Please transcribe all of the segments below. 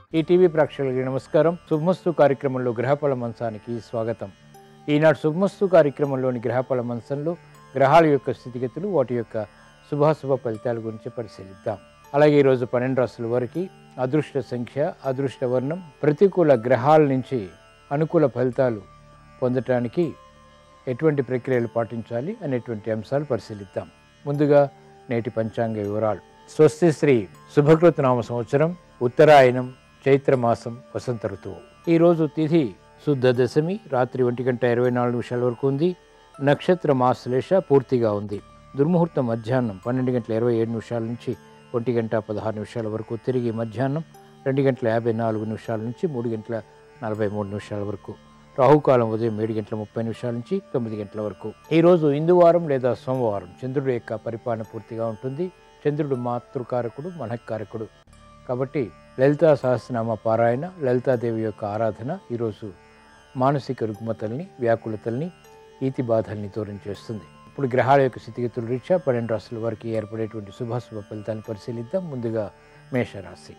ఈ టీవీ ప్రేక్షకులకి నమస్కారం శుభమస్తు కార్యక్రమంలో గ్రహఫల మంచానికి స్వాగతం ఈనాడు శుభమస్తు కార్యక్రమంలోని గ్రహఫల మంచంలో గ్రహాల యొక్క స్థితిగతులు వాటి యొక్క శుభాశుభ ఫలితాల గురించి పరిశీలిద్దాం అలాగే ఈరోజు పన్నెండు రాసుల వారికి అదృష్ట సంఖ్య అదృష్ట వర్ణం ప్రతికూల గ్రహాల నుంచి అనుకూల ఫలితాలు పొందటానికి ఎటువంటి ప్రక్రియలు పాటించాలి అనేటువంటి అంశాలు పరిశీలిద్దాం ముందుగా నేటి పంచాంగ వివరాలు స్వస్తి శ్రీ శుభకృత నామ సంవత్సరం ఉత్తరాయణం చైత్రమాసం వసంత ఋతువు ఈరోజు తిథి శుద్ధ దశమి రాత్రి ఒంటి గంట ఇరవై నాలుగు నిమిషాల వరకు ఉంది నక్షత్ర మాశ్లేష పూర్తిగా ఉంది దుర్ముహూర్తం మధ్యాహ్నం పన్నెండు గంటల ఇరవై ఏడు నిమిషాల నుంచి ఒంటి గంట పదహారు నిమిషాల వరకు తిరిగి మధ్యాహ్నం రెండు గంటల యాభై నాలుగు నిమిషాల నుంచి మూడు గంటల నలభై మూడు నిమిషాల వరకు రాహుకాలం ఉదయం ఏడు గంటల ముప్పై నిమిషాల నుంచి తొమ్మిది గంటల వరకు ఈరోజు ఇందువారం లేదా సోమవారం చంద్రుడి యొక్క పరిపాలన పూర్తిగా ఉంటుంది చంద్రుడు మాతృకారకుడు మనఃకారకుడు కాబట్టి లలితా సహస్రనామ పారాయణ లలితాదేవి యొక్క ఆరాధన ఈరోజు మానసిక రుగ్మతల్ని వ్యాకులతల్ని ఈతి బాధల్ని దూరం చేస్తుంది ఇప్పుడు గ్రహాల యొక్క స్థితిగతుల రీత్యా పన్నెండు రాశుల వారికి ఏర్పడేటువంటి శుభాశుభ ఫలితాన్ని పరిశీలిద్దాం ముందుగా మేషరాశి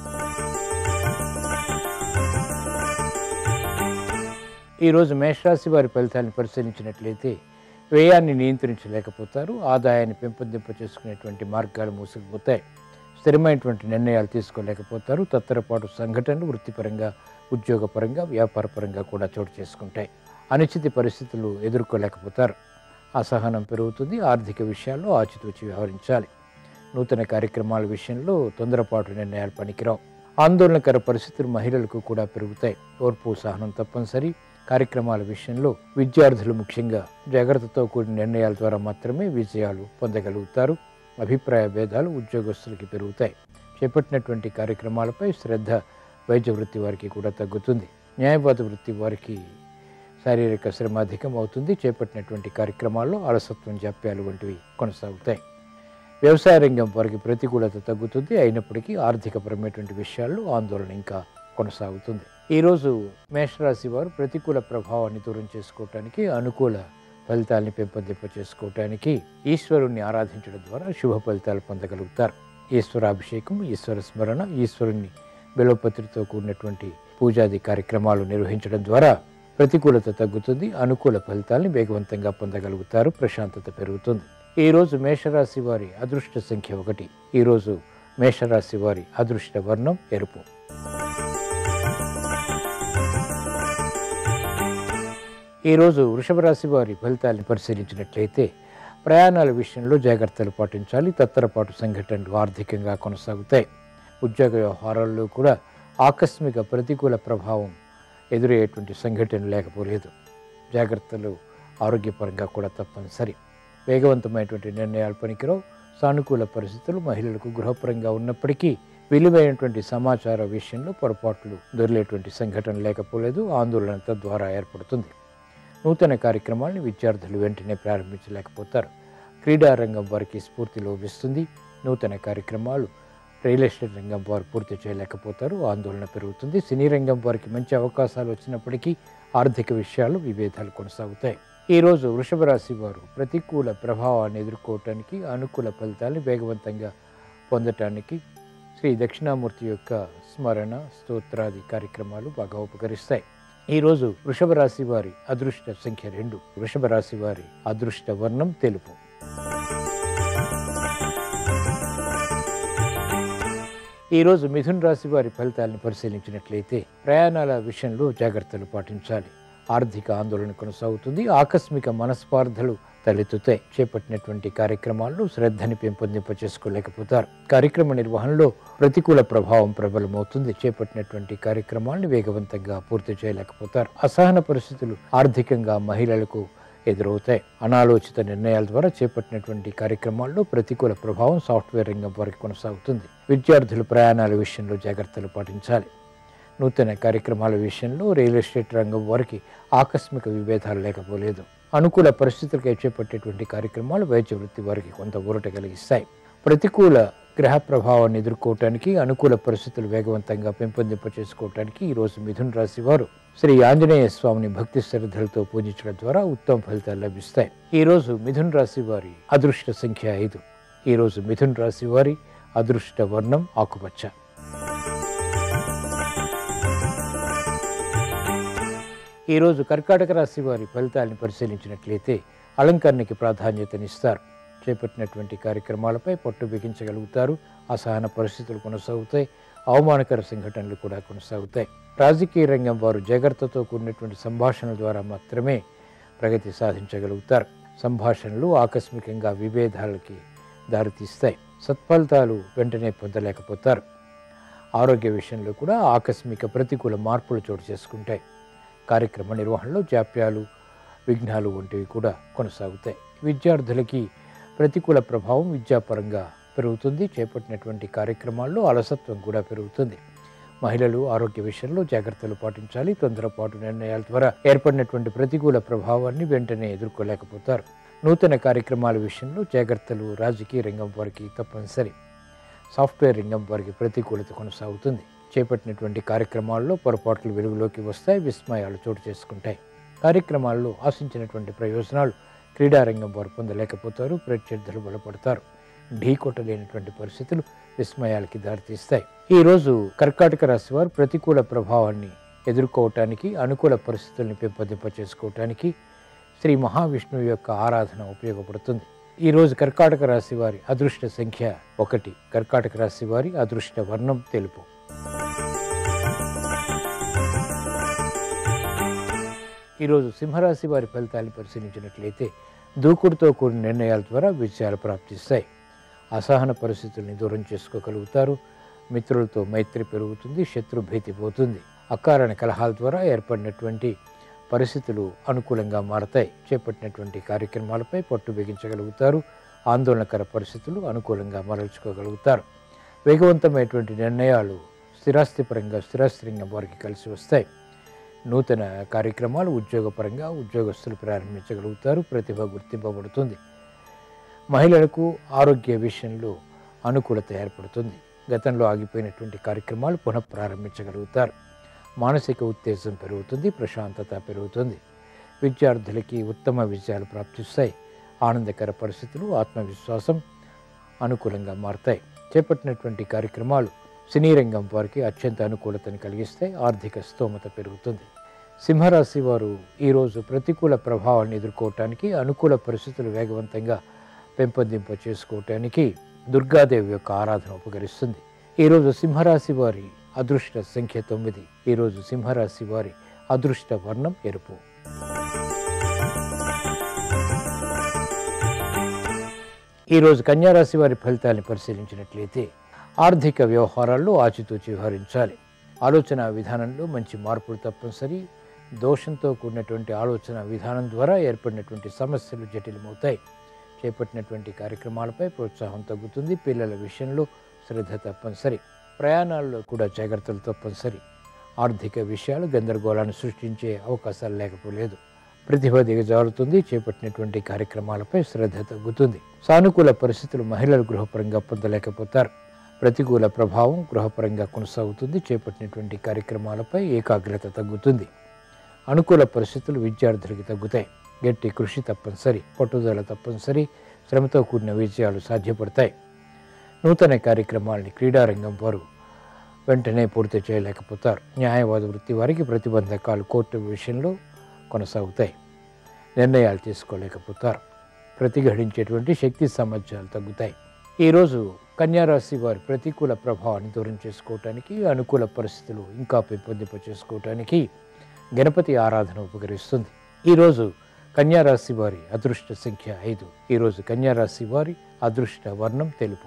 ఈరోజు మేషరాశి వారి ఫలితాన్ని పరిశీలించినట్లయితే వ్యయాన్ని నియంత్రించలేకపోతారు ఆదాయాన్ని పెంపొందింప చేసుకునేటువంటి మార్గాలు మూసుకుపోతాయి స్థిరమైనటువంటి నిర్ణయాలు తీసుకోలేకపోతారు తత్తరపాటు సంఘటనలు వృత్తిపరంగా ఉద్యోగపరంగా వ్యాపారపరంగా కూడా చోటు చేసుకుంటాయి అనిశ్చిత పరిస్థితులు ఎదుర్కోలేకపోతారు అసహనం పెరుగుతుంది ఆర్థిక విషయాల్లో ఆచితూచి వ్యవహరించాలి నూతన కార్యక్రమాల విషయంలో తొందరపాటు నిర్ణయాలు పనికిరావు ఆందోళనకర పరిస్థితులు మహిళలకు కూడా పెరుగుతాయి ఓర్పు సహనం తప్పనిసరి కార్యక్రమాల విషయంలో విద్యార్థులు ముఖ్యంగా జాగ్రత్తతో కూడిన నిర్ణయాల ద్వారా మాత్రమే విజయాలు పొందగలుగుతారు అభిప్రాయ భేదాలు ఉద్యోగస్తులకి పెరుగుతాయి చేపట్టినటువంటి కార్యక్రమాలపై శ్రద్ధ వైద్య వృత్తి వారికి కూడా తగ్గుతుంది న్యాయవాద వృత్తి వారికి శారీరక శ్రమ అధికం అవుతుంది చేపట్టినటువంటి కార్యక్రమాల్లో అలసత్వం జాప్యాలు వంటివి కొనసాగుతాయి వ్యవసాయ రంగం వారికి ప్రతికూలత తగ్గుతుంది అయినప్పటికీ ఆర్థికపరమైనటువంటి విషయాల్లో ఆందోళన ఇంకా కొనసాగుతుంది ఈరోజు మేషరాశి వారు ప్రతికూల ప్రభావాన్ని దూరం చేసుకోవటానికి అనుకూల ఫలితాల్ని పెంపొందింప చేసుకోవటానికి ఈశ్వరుణ్ణి ఆరాధించడం ద్వారా శుభ ఫలితాలు పొందగలుగుతారు ఈశ్వరాభిషేకం ఈశ్వర స్మరణ ఈశ్వరుణ్ణి బిలోపత్రితో కూడినటువంటి పూజాది కార్యక్రమాలు నిర్వహించడం ద్వారా ప్రతికూలత తగ్గుతుంది అనుకూల ఫలితాల్ని వేగవంతంగా పొందగలుగుతారు ప్రశాంతత పెరుగుతుంది ఈ రోజు మేషరాశి వారి అదృష్ట సంఖ్య ఒకటి ఈరోజు మేషరాశి వారి అదృష్ట వర్ణం ఎరుపు ఈరోజు వృషభ రాశి వారి ఫలితాలను పరిశీలించినట్లయితే ప్రయాణాల విషయంలో జాగ్రత్తలు పాటించాలి తత్తరపాటు సంఘటనలు ఆర్థికంగా కొనసాగుతాయి ఉద్యోగ వ్యవహారాల్లో కూడా ఆకస్మిక ప్రతికూల ప్రభావం ఎదురయ్యేటువంటి సంఘటన లేకపోలేదు జాగ్రత్తలు ఆరోగ్యపరంగా కూడా తప్పనిసరి వేగవంతమైనటువంటి నిర్ణయాలు పనికిరావు సానుకూల పరిస్థితులు మహిళలకు గృహపరంగా ఉన్నప్పటికీ విలువైనటువంటి సమాచార విషయంలో పొరపాట్లు దొరిలేటువంటి సంఘటన లేకపోలేదు ఆందోళన తద్వారా ఏర్పడుతుంది నూతన కార్యక్రమాలను విద్యార్థులు వెంటనే ప్రారంభించలేకపోతారు క్రీడా రంగం వారికి స్ఫూర్తి లోపిస్తుంది నూతన కార్యక్రమాలు రియల్ ఎస్టేట్ రంగం వారు పూర్తి చేయలేకపోతారు ఆందోళన పెరుగుతుంది సినీ రంగం వారికి మంచి అవకాశాలు వచ్చినప్పటికీ ఆర్థిక విషయాలు విభేదాలు కొనసాగుతాయి ఈరోజు వృషభ రాశి వారు ప్రతికూల ప్రభావాన్ని ఎదుర్కోవటానికి అనుకూల ఫలితాన్ని వేగవంతంగా పొందటానికి శ్రీ దక్షిణామూర్తి యొక్క స్మరణ స్తోత్రాది కార్యక్రమాలు బాగా ఉపకరిస్తాయి ఈరోజు వృషభ రాశి వారి అదృష్ట సంఖ్య రెండు వృషభ రాశి వారి అదృష్ట వర్ణం తెలుపు ఈరోజు మిథున్ రాశి వారి ఫలితాలను పరిశీలించినట్లయితే ప్రయాణాల విషయంలో జాగ్రత్తలు పాటించాలి ఆర్థిక ఆందోళన కొనసాగుతుంది ఆకస్మిక మనస్పార్థలు తలెత్తుతాయి చేపట్టినటువంటి కార్యక్రమాల్లో శ్రద్ధని పెంపొందింప చేసుకోలేకపోతారు కార్యక్రమ నిర్వహణలో ప్రతికూల ప్రభావం ప్రబలమవుతుంది చేపట్టినటువంటి కార్యక్రమాలను వేగవంతంగా పూర్తి చేయలేకపోతారు అసహన పరిస్థితులు ఆర్థికంగా మహిళలకు ఎదురవుతాయి అనాలోచిత నిర్ణయాల ద్వారా చేపట్టినటువంటి కార్యక్రమాల్లో ప్రతికూల ప్రభావం సాఫ్ట్వేర్ రంగం వారికి కొనసాగుతుంది విద్యార్థులు ప్రయాణాల విషయంలో జాగ్రత్తలు పాటించాలి నూతన కార్యక్రమాల విషయంలో రియల్ ఎస్టేట్ రంగం వారికి ఆకస్మిక విభేదాలు లేకపోలేదు అనుకూల పరిస్థితులకై చేపట్టేటువంటి కార్యక్రమాలు వైద్య వృత్తి వారికి కొంత ఊరట కలిగిస్తాయి ప్రతికూల గ్రహ ప్రభావాన్ని ఎదుర్కోవటానికి అనుకూల పరిస్థితులు వేగవంతంగా పెంపొందింప చేసుకోవటానికి ఈరోజు మిథున్ రాశి వారు శ్రీ ఆంజనేయ స్వామిని భక్తి శ్రద్ధలతో పూజించడం ద్వారా ఉత్తమ ఫలితాలు లభిస్తాయి ఈరోజు మిథున్ రాశి వారి అదృష్ట సంఖ్య ఐదు ఈరోజు మిథున్ రాశి వారి అదృష్ట వర్ణం ఆకుపచ్చ ఈరోజు కర్కాటక రాశి వారి ఫలితాలను పరిశీలించినట్లయితే అలంకరణకి ప్రాధాన్యతనిస్తారు చేపట్టినటువంటి కార్యక్రమాలపై పట్టు బిగించగలుగుతారు అసహన పరిస్థితులు కొనసాగుతాయి అవమానకర సంఘటనలు కూడా కొనసాగుతాయి రాజకీయ రంగం వారు జాగ్రత్తతో కూడినటువంటి సంభాషణల ద్వారా మాత్రమే ప్రగతి సాధించగలుగుతారు సంభాషణలు ఆకస్మికంగా విభేదాలకి దారితీస్తాయి సత్ఫలితాలు వెంటనే పొందలేకపోతారు ఆరోగ్య విషయంలో కూడా ఆకస్మిక ప్రతికూల మార్పులు చోటు చేసుకుంటాయి కార్యక్రమ నిర్వహణలో జాప్యాలు విఘ్నాలు వంటివి కూడా కొనసాగుతాయి విద్యార్థులకి ప్రతికూల ప్రభావం విద్యాపరంగా పెరుగుతుంది చేపట్టినటువంటి కార్యక్రమాల్లో అలసత్వం కూడా పెరుగుతుంది మహిళలు ఆరోగ్య విషయంలో జాగ్రత్తలు పాటించాలి తొందరపాటు నిర్ణయాల ద్వారా ఏర్పడినటువంటి ప్రతికూల ప్రభావాన్ని వెంటనే ఎదుర్కోలేకపోతారు నూతన కార్యక్రమాల విషయంలో జాగ్రత్తలు రాజకీయ రంగం వారికి తప్పనిసరి సాఫ్ట్వేర్ రంగం వారికి ప్రతికూలత కొనసాగుతుంది చేపట్టినటువంటి కార్యక్రమాల్లో పొరపాట్లు వెలుగులోకి వస్తాయి విస్మయాలు చోటు చేసుకుంటాయి కార్యక్రమాల్లో ఆశించినటువంటి ప్రయోజనాలు క్రీడారంగం వారు పొందలేకపోతారు ప్రత్యర్థులు బలపడతారు ఢీకొట్టలేనటువంటి పరిస్థితులు విస్మయాలకి దారితీస్తాయి ఈరోజు కర్కాటక రాశి వారు ప్రతికూల ప్రభావాన్ని ఎదుర్కోవటానికి అనుకూల పరిస్థితుల్ని పెంపొందింప చేసుకోవటానికి శ్రీ మహావిష్ణువు యొక్క ఆరాధన ఉపయోగపడుతుంది ఈరోజు కర్కాటక రాశి వారి అదృష్ట సంఖ్య ఒకటి కర్కాటక రాశి వారి అదృష్ట వర్ణం తెలుపు ఈరోజు సింహరాశి వారి ఫలితాన్ని పరిశీలించినట్లయితే దూకుడుతో కూడిన నిర్ణయాల ద్వారా విజయాలు ప్రాప్తిస్తాయి అసహన పరిస్థితుల్ని దూరం చేసుకోగలుగుతారు మిత్రులతో మైత్రి పెరుగుతుంది శత్రుభీతి పోతుంది అకారణ కలహాల ద్వారా ఏర్పడినటువంటి పరిస్థితులు అనుకూలంగా మారతాయి చేపట్టినటువంటి కార్యక్రమాలపై పట్టు బిగించగలుగుతారు ఆందోళనకర పరిస్థితులు అనుకూలంగా మరల్చుకోగలుగుతారు వేగవంతమైనటువంటి నిర్ణయాలు స్థిరాస్తిపరంగా స్థిరాస్తిరంగం వారికి కలిసి వస్తాయి నూతన కార్యక్రమాలు ఉద్యోగపరంగా ఉద్యోగస్తులు ప్రారంభించగలుగుతారు ప్రతిభ గుర్తింపబడుతుంది మహిళలకు ఆరోగ్య విషయంలో అనుకూలత ఏర్పడుతుంది గతంలో ఆగిపోయినటువంటి కార్యక్రమాలు పునః ప్రారంభించగలుగుతారు మానసిక ఉత్తేజం పెరుగుతుంది ప్రశాంతత పెరుగుతుంది విద్యార్థులకి ఉత్తమ విజయాలు ప్రాప్తిస్తాయి ఆనందకర పరిస్థితులు ఆత్మవిశ్వాసం అనుకూలంగా మారతాయి చేపట్టినటువంటి కార్యక్రమాలు సినీ రంగం వారికి అత్యంత అనుకూలతను కలిగిస్తాయి ఆర్థిక స్తోమత పెరుగుతుంది సింహరాశి వారు ఈరోజు ప్రతికూల ప్రభావాన్ని ఎదుర్కోవటానికి అనుకూల పరిస్థితులు వేగవంతంగా పెంపొందింప చేసుకోవటానికి దుర్గాదేవి యొక్క ఆరాధన ఉపకరిస్తుంది ఈరోజు సింహరాశి వారి అదృష్ట సంఖ్య తొమ్మిది ఈరోజు సింహరాశి వారి అదృష్ట వర్ణం ఎరుపు ఈరోజు కన్యారాశి వారి ఫలితాన్ని పరిశీలించినట్లయితే ఆర్థిక వ్యవహారాల్లో ఆచితూచి వ్యవహరించాలి ఆలోచన విధానంలో మంచి మార్పులు తప్పనిసరి దోషంతో కూడినటువంటి ఆలోచన విధానం ద్వారా ఏర్పడినటువంటి సమస్యలు జటిలమవుతాయి చేపట్టినటువంటి కార్యక్రమాలపై ప్రోత్సాహం తగ్గుతుంది పిల్లల విషయంలో శ్రద్ధ తప్పనిసరి ప్రయాణాల్లో కూడా జాగ్రత్తలు తప్పనిసరి ఆర్థిక విషయాలు గందరగోళాన్ని సృష్టించే అవకాశాలు లేకపోలేదు ప్రతిభ దిగజారుతుంది చేపట్టినటువంటి కార్యక్రమాలపై శ్రద్ధ తగ్గుతుంది సానుకూల పరిస్థితులు మహిళలు గృహపరంగా పొందలేకపోతారు ప్రతికూల ప్రభావం గృహపరంగా కొనసాగుతుంది చేపట్టినటువంటి కార్యక్రమాలపై ఏకాగ్రత తగ్గుతుంది అనుకూల పరిస్థితులు విద్యార్థులకి తగ్గుతాయి గట్టి కృషి తప్పనిసరి పట్టుదల తప్పనిసరి శ్రమతో కూడిన విజయాలు సాధ్యపడతాయి నూతన కార్యక్రమాల్ని క్రీడారంగం వారు వెంటనే పూర్తి చేయలేకపోతారు న్యాయవాద వృత్తి వారికి ప్రతిబంధకాలు కోర్టు విషయంలో కొనసాగుతాయి నిర్ణయాలు తీసుకోలేకపోతారు ప్రతిఘటించేటువంటి శక్తి సామర్థ్యాలు తగ్గుతాయి ఈరోజు కన్యారాశి వారి ప్రతికూల ప్రభావాన్ని దూరం చేసుకోవటానికి అనుకూల పరిస్థితులు ఇంకా పెంపొందింప చేసుకోవటానికి గణపతి ఆరాధన ఉపకరిస్తుంది ఈరోజు కన్యారాశి వారి అదృష్ట సంఖ్య ఐదు ఈరోజు కన్యారాశి వారి అదృష్ట వర్ణం తెలుపు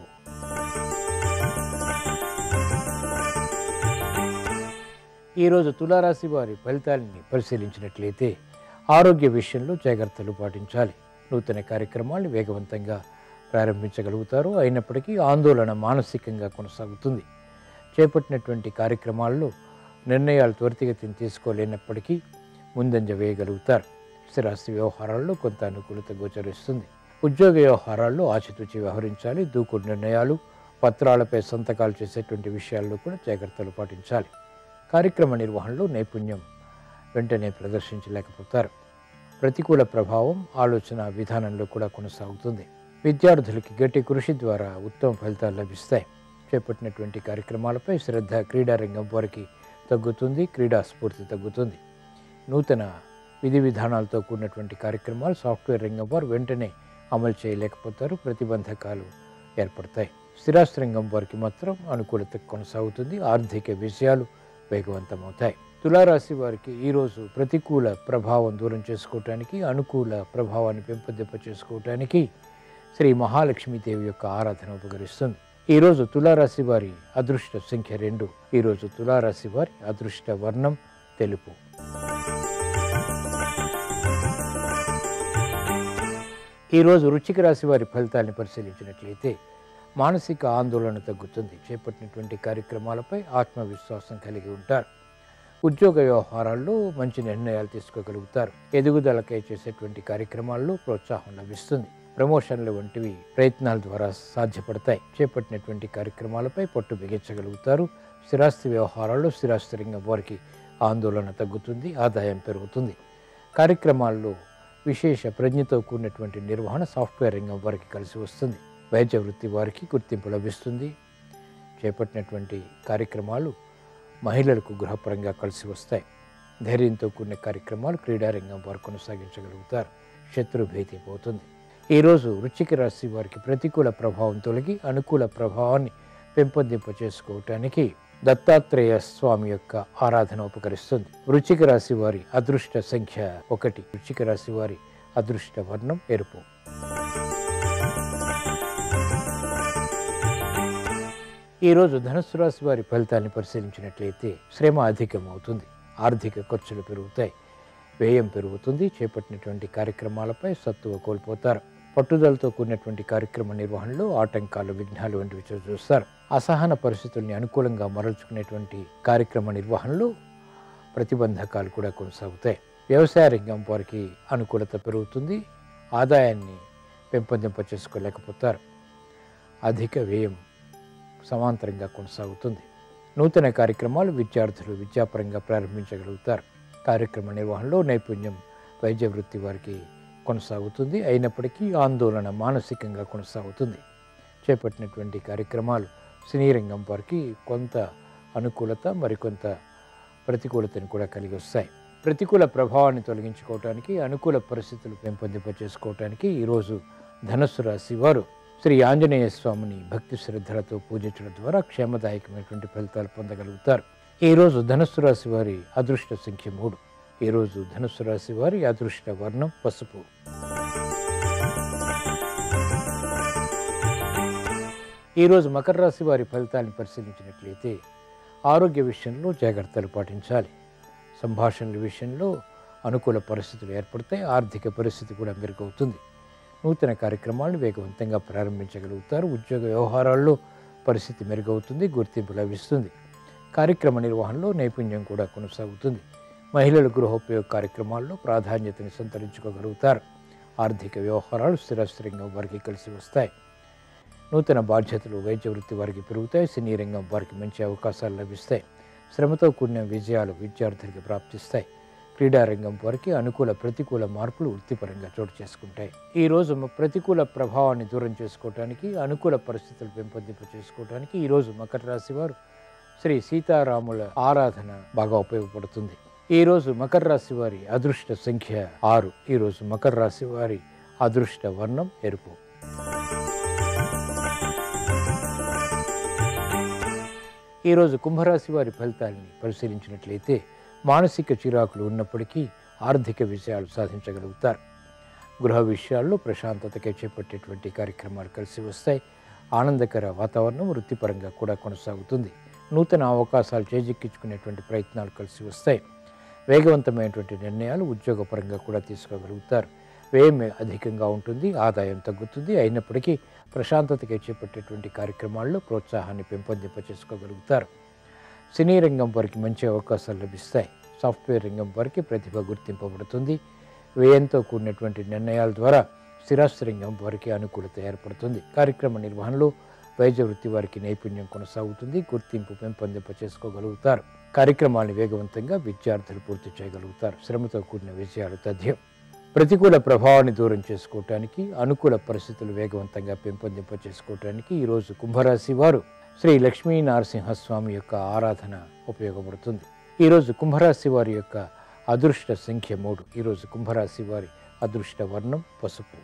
ఈరోజు తులారాశి వారి ఫలితాలని పరిశీలించినట్లయితే ఆరోగ్య విషయంలో జాగ్రత్తలు పాటించాలి నూతన కార్యక్రమాలు వేగవంతంగా ప్రారంభించగలుగుతారు అయినప్పటికీ ఆందోళన మానసికంగా కొనసాగుతుంది చేపట్టినటువంటి కార్యక్రమాల్లో నిర్ణయాలు త్వరితగతిని తీసుకోలేనప్పటికీ ముందంజ వేయగలుగుతారు స్థిరాస్తి వ్యవహారాల్లో కొంత అనుకూలత గోచరిస్తుంది ఉద్యోగ వ్యవహారాల్లో ఆచితూచి వ్యవహరించాలి దూకుడు నిర్ణయాలు పత్రాలపై సంతకాలు చేసేటువంటి విషయాల్లో కూడా జాగ్రత్తలు పాటించాలి కార్యక్రమ నిర్వహణలో నైపుణ్యం వెంటనే ప్రదర్శించలేకపోతారు ప్రతికూల ప్రభావం ఆలోచన విధానంలో కూడా కొనసాగుతుంది విద్యార్థులకి గట్టి కృషి ద్వారా ఉత్తమ ఫలితాలు లభిస్తాయి చేపట్టినటువంటి కార్యక్రమాలపై శ్రద్ధ క్రీడారంగం వారికి తగ్గుతుంది క్రీడా స్ఫూర్తి తగ్గుతుంది నూతన విధి విధానాలతో కూడినటువంటి కార్యక్రమాలు సాఫ్ట్వేర్ రంగం వారు వెంటనే అమలు చేయలేకపోతారు ప్రతిబంధకాలు ఏర్పడతాయి స్థిరాస్తి రంగం వారికి మాత్రం అనుకూలత కొనసాగుతుంది ఆర్థిక విషయాలు వేగవంతమవుతాయి తులారాశి వారికి ఈరోజు ప్రతికూల ప్రభావం దూరం చేసుకోవటానికి అనుకూల ప్రభావాన్ని పెంపొందింప చేసుకోవటానికి శ్రీ మహాలక్ష్మీదేవి యొక్క ఆరాధన ఉపకరిస్తుంది ఈరోజు తులారాశి వారి అదృష్ట సంఖ్య రెండు ఈరోజు తులారాశి వారి అదృష్ట వర్ణం తెలుపు ఈరోజు వృశ్చిక రాశి వారి ఫలితాన్ని పరిశీలించినట్లయితే మానసిక ఆందోళన తగ్గుతుంది చేపట్టినటువంటి కార్యక్రమాలపై ఆత్మవిశ్వాసం కలిగి ఉంటారు ఉద్యోగ వ్యవహారాల్లో మంచి నిర్ణయాలు తీసుకోగలుగుతారు ఎదుగుదలకై చేసేటువంటి కార్యక్రమాల్లో ప్రోత్సాహం లభిస్తుంది ప్రమోషన్లు వంటివి ప్రయత్నాల ద్వారా సాధ్యపడతాయి చేపట్టినటువంటి కార్యక్రమాలపై పట్టు బిగించగలుగుతారు స్థిరాస్తి వ్యవహారాల్లో స్థిరాస్తి రంగం వారికి ఆందోళన తగ్గుతుంది ఆదాయం పెరుగుతుంది కార్యక్రమాల్లో విశేష ప్రజ్ఞతో కూడినటువంటి నిర్వహణ సాఫ్ట్వేర్ రంగం వారికి కలిసి వస్తుంది వైద్య వృత్తి వారికి గుర్తింపు లభిస్తుంది చేపట్టినటువంటి కార్యక్రమాలు మహిళలకు గృహపరంగా కలిసి వస్తాయి ధైర్యంతో కూడిన కార్యక్రమాలు క్రీడారంగం వారు కొనసాగించగలుగుతారు శత్రు భీతి పోతుంది ఈరోజు వృశ్చిక రాశి వారికి ప్రతికూల ప్రభావం తొలగి అనుకూల ప్రభావాన్ని పెంపొందింప చేసుకోవటానికి దత్తాత్రేయ స్వామి యొక్క ఆరాధన ఉపకరిస్తుంది వృశ్చిక రాశి వారి అదృష్ట సంఖ్య ఒకటి వృశ్చిక రాశి వారి అదృష్ట వర్ణం ఎరుపు ఈరోజు ధనుస్సు రాశి వారి ఫలితాన్ని పరిశీలించినట్లయితే శ్రమ అధికం అవుతుంది ఆర్థిక ఖర్చులు పెరుగుతాయి వ్యయం పెరుగుతుంది చేపట్టినటువంటి కార్యక్రమాలపై సత్తువ కోల్పోతారు పట్టుదలతో కూడినటువంటి కార్యక్రమ నిర్వహణలో ఆటంకాలు విఘ్నాలు వంటివి చూ- చూస్తారు అసహన పరిస్థితుల్ని అనుకూలంగా మరల్చుకునేటువంటి కార్యక్రమ నిర్వహణలో ప్రతిబంధకాలు కూడా కొనసాగుతాయి వ్యవసాయ రంగం వారికి అనుకూలత పెరుగుతుంది ఆదాయాన్ని పెంపొందింప చేసుకోలేకపోతారు అధిక వ్యయం సమాంతరంగా కొనసాగుతుంది నూతన కార్యక్రమాలు విద్యార్థులు విద్యాపరంగా ప్రారంభించగలుగుతారు కార్యక్రమ నిర్వహణలో నైపుణ్యం వైద్య వృత్తి వారికి కొనసాగుతుంది అయినప్పటికీ ఆందోళన మానసికంగా కొనసాగుతుంది చేపట్టినటువంటి కార్యక్రమాలు సినీ రంగం వారికి కొంత అనుకూలత మరికొంత ప్రతికూలతను కూడా కలిగి వస్తాయి ప్రతికూల ప్రభావాన్ని తొలగించుకోవటానికి అనుకూల పరిస్థితులు పెంపొందింప చేసుకోవటానికి ఈరోజు ధనస్సు రాశి వారు శ్రీ ఆంజనేయ స్వామిని భక్తి శ్రద్ధలతో పూజించడం ద్వారా క్షేమదాయకమైనటువంటి ఫలితాలు పొందగలుగుతారు ఈరోజు ధనుస్సు రాశి వారి అదృష్ట సంఖ్య మూడు ఈరోజు ధనుస్సు రాశి వారి అదృష్ట వర్ణం పసుపు ఈరోజు మకర రాశి వారి ఫలితాన్ని పరిశీలించినట్లయితే ఆరోగ్య విషయంలో జాగ్రత్తలు పాటించాలి సంభాషణల విషయంలో అనుకూల పరిస్థితులు ఏర్పడతాయి ఆర్థిక పరిస్థితి కూడా మెరుగవుతుంది నూతన కార్యక్రమాలను వేగవంతంగా ప్రారంభించగలుగుతారు ఉద్యోగ వ్యవహారాల్లో పరిస్థితి మెరుగవుతుంది గుర్తింపు లభిస్తుంది కార్యక్రమ నిర్వహణలో నైపుణ్యం కూడా కొనసాగుతుంది మహిళల గృహోపయోగ కార్యక్రమాల్లో ప్రాధాన్యతని సంతరించుకోగలుగుతారు ఆర్థిక వ్యవహారాలు స్థిరస్థిరంగా వారికి కలిసి వస్తాయి నూతన బాధ్యతలు వైద్య వృత్తి వారికి పెరుగుతాయి సినీ రంగం వారికి మంచి అవకాశాలు లభిస్తాయి శ్రమతో కూడిన విజయాలు విద్యార్థులకి ప్రాప్తిస్తాయి క్రీడారంగం వారికి అనుకూల ప్రతికూల మార్పులు వృత్తిపరంగా చోటు చేసుకుంటాయి ఈ రోజు మ- ప్రతికూల ప్రభావాన్ని దూరం చేసుకోవటానికి అనుకూల పరిస్థితులు పెంపొందింప చేసుకోవటానికి ఈ రోజు మకర రాశి వారు శ్రీ సీతారాముల ఆరాధన బాగా ఉపయోగపడుతుంది ఈ రోజు మకర రాశి వారి అదృష్ట సంఖ్య ఆరు ఈ రోజు మకర రాశి వారి అదృష్ట వర్ణం ఎరుపు ఈరోజు కుంభరాశి వారి ఫలితాలని పరిశీలించినట్లయితే మానసిక చిరాకులు ఉన్నప్పటికీ ఆర్థిక విషయాలు సాధించగలుగుతారు గృహ విషయాల్లో ప్రశాంతతకై చేపట్టేటువంటి కార్యక్రమాలు కలిసి వస్తాయి ఆనందకర వాతావరణం వృత్తిపరంగా కూడా కొనసాగుతుంది నూతన అవకాశాలు చేజిక్కించుకునేటువంటి ప్రయత్నాలు కలిసి వస్తాయి వేగవంతమైనటువంటి నిర్ణయాలు ఉద్యోగపరంగా కూడా తీసుకోగలుగుతారు వ్యయం అధికంగా ఉంటుంది ఆదాయం తగ్గుతుంది అయినప్పటికీ ప్రశాంతతకై చేపట్టేటువంటి కార్యక్రమాల్లో ప్రోత్సాహాన్ని పెంపొందింప చేసుకోగలుగుతారు సినీ రంగం వారికి మంచి అవకాశాలు లభిస్తాయి సాఫ్ట్వేర్ రంగం వారికి ప్రతిభ గుర్తింపబడుతుంది వ్యయంతో కూడినటువంటి నిర్ణయాల ద్వారా స్థిరాస్తి రంగం వారికి అనుకూలత ఏర్పడుతుంది కార్యక్రమ నిర్వహణలో వైద్య వృత్తి వారికి నైపుణ్యం కొనసాగుతుంది గుర్తింపు పెంపొందింప చేసుకోగలుగుతారు కార్యక్రమాన్ని వేగవంతంగా విద్యార్థులు పూర్తి చేయగలుగుతారు శ్రమతో కూడిన విజయాలు తథ్యం ప్రతికూల ప్రభావాన్ని దూరం చేసుకోవటానికి అనుకూల పరిస్థితులు వేగవంతంగా పెంపొందింప చేసుకోవటానికి ఈరోజు కుంభరాశి వారు శ్రీ లక్ష్మీ నరసింహస్వామి యొక్క ఆరాధన ఉపయోగపడుతుంది ఈరోజు కుంభరాశి వారి యొక్క అదృష్ట సంఖ్య మూడు ఈరోజు కుంభరాశి వారి అదృష్ట వర్ణం పసుపు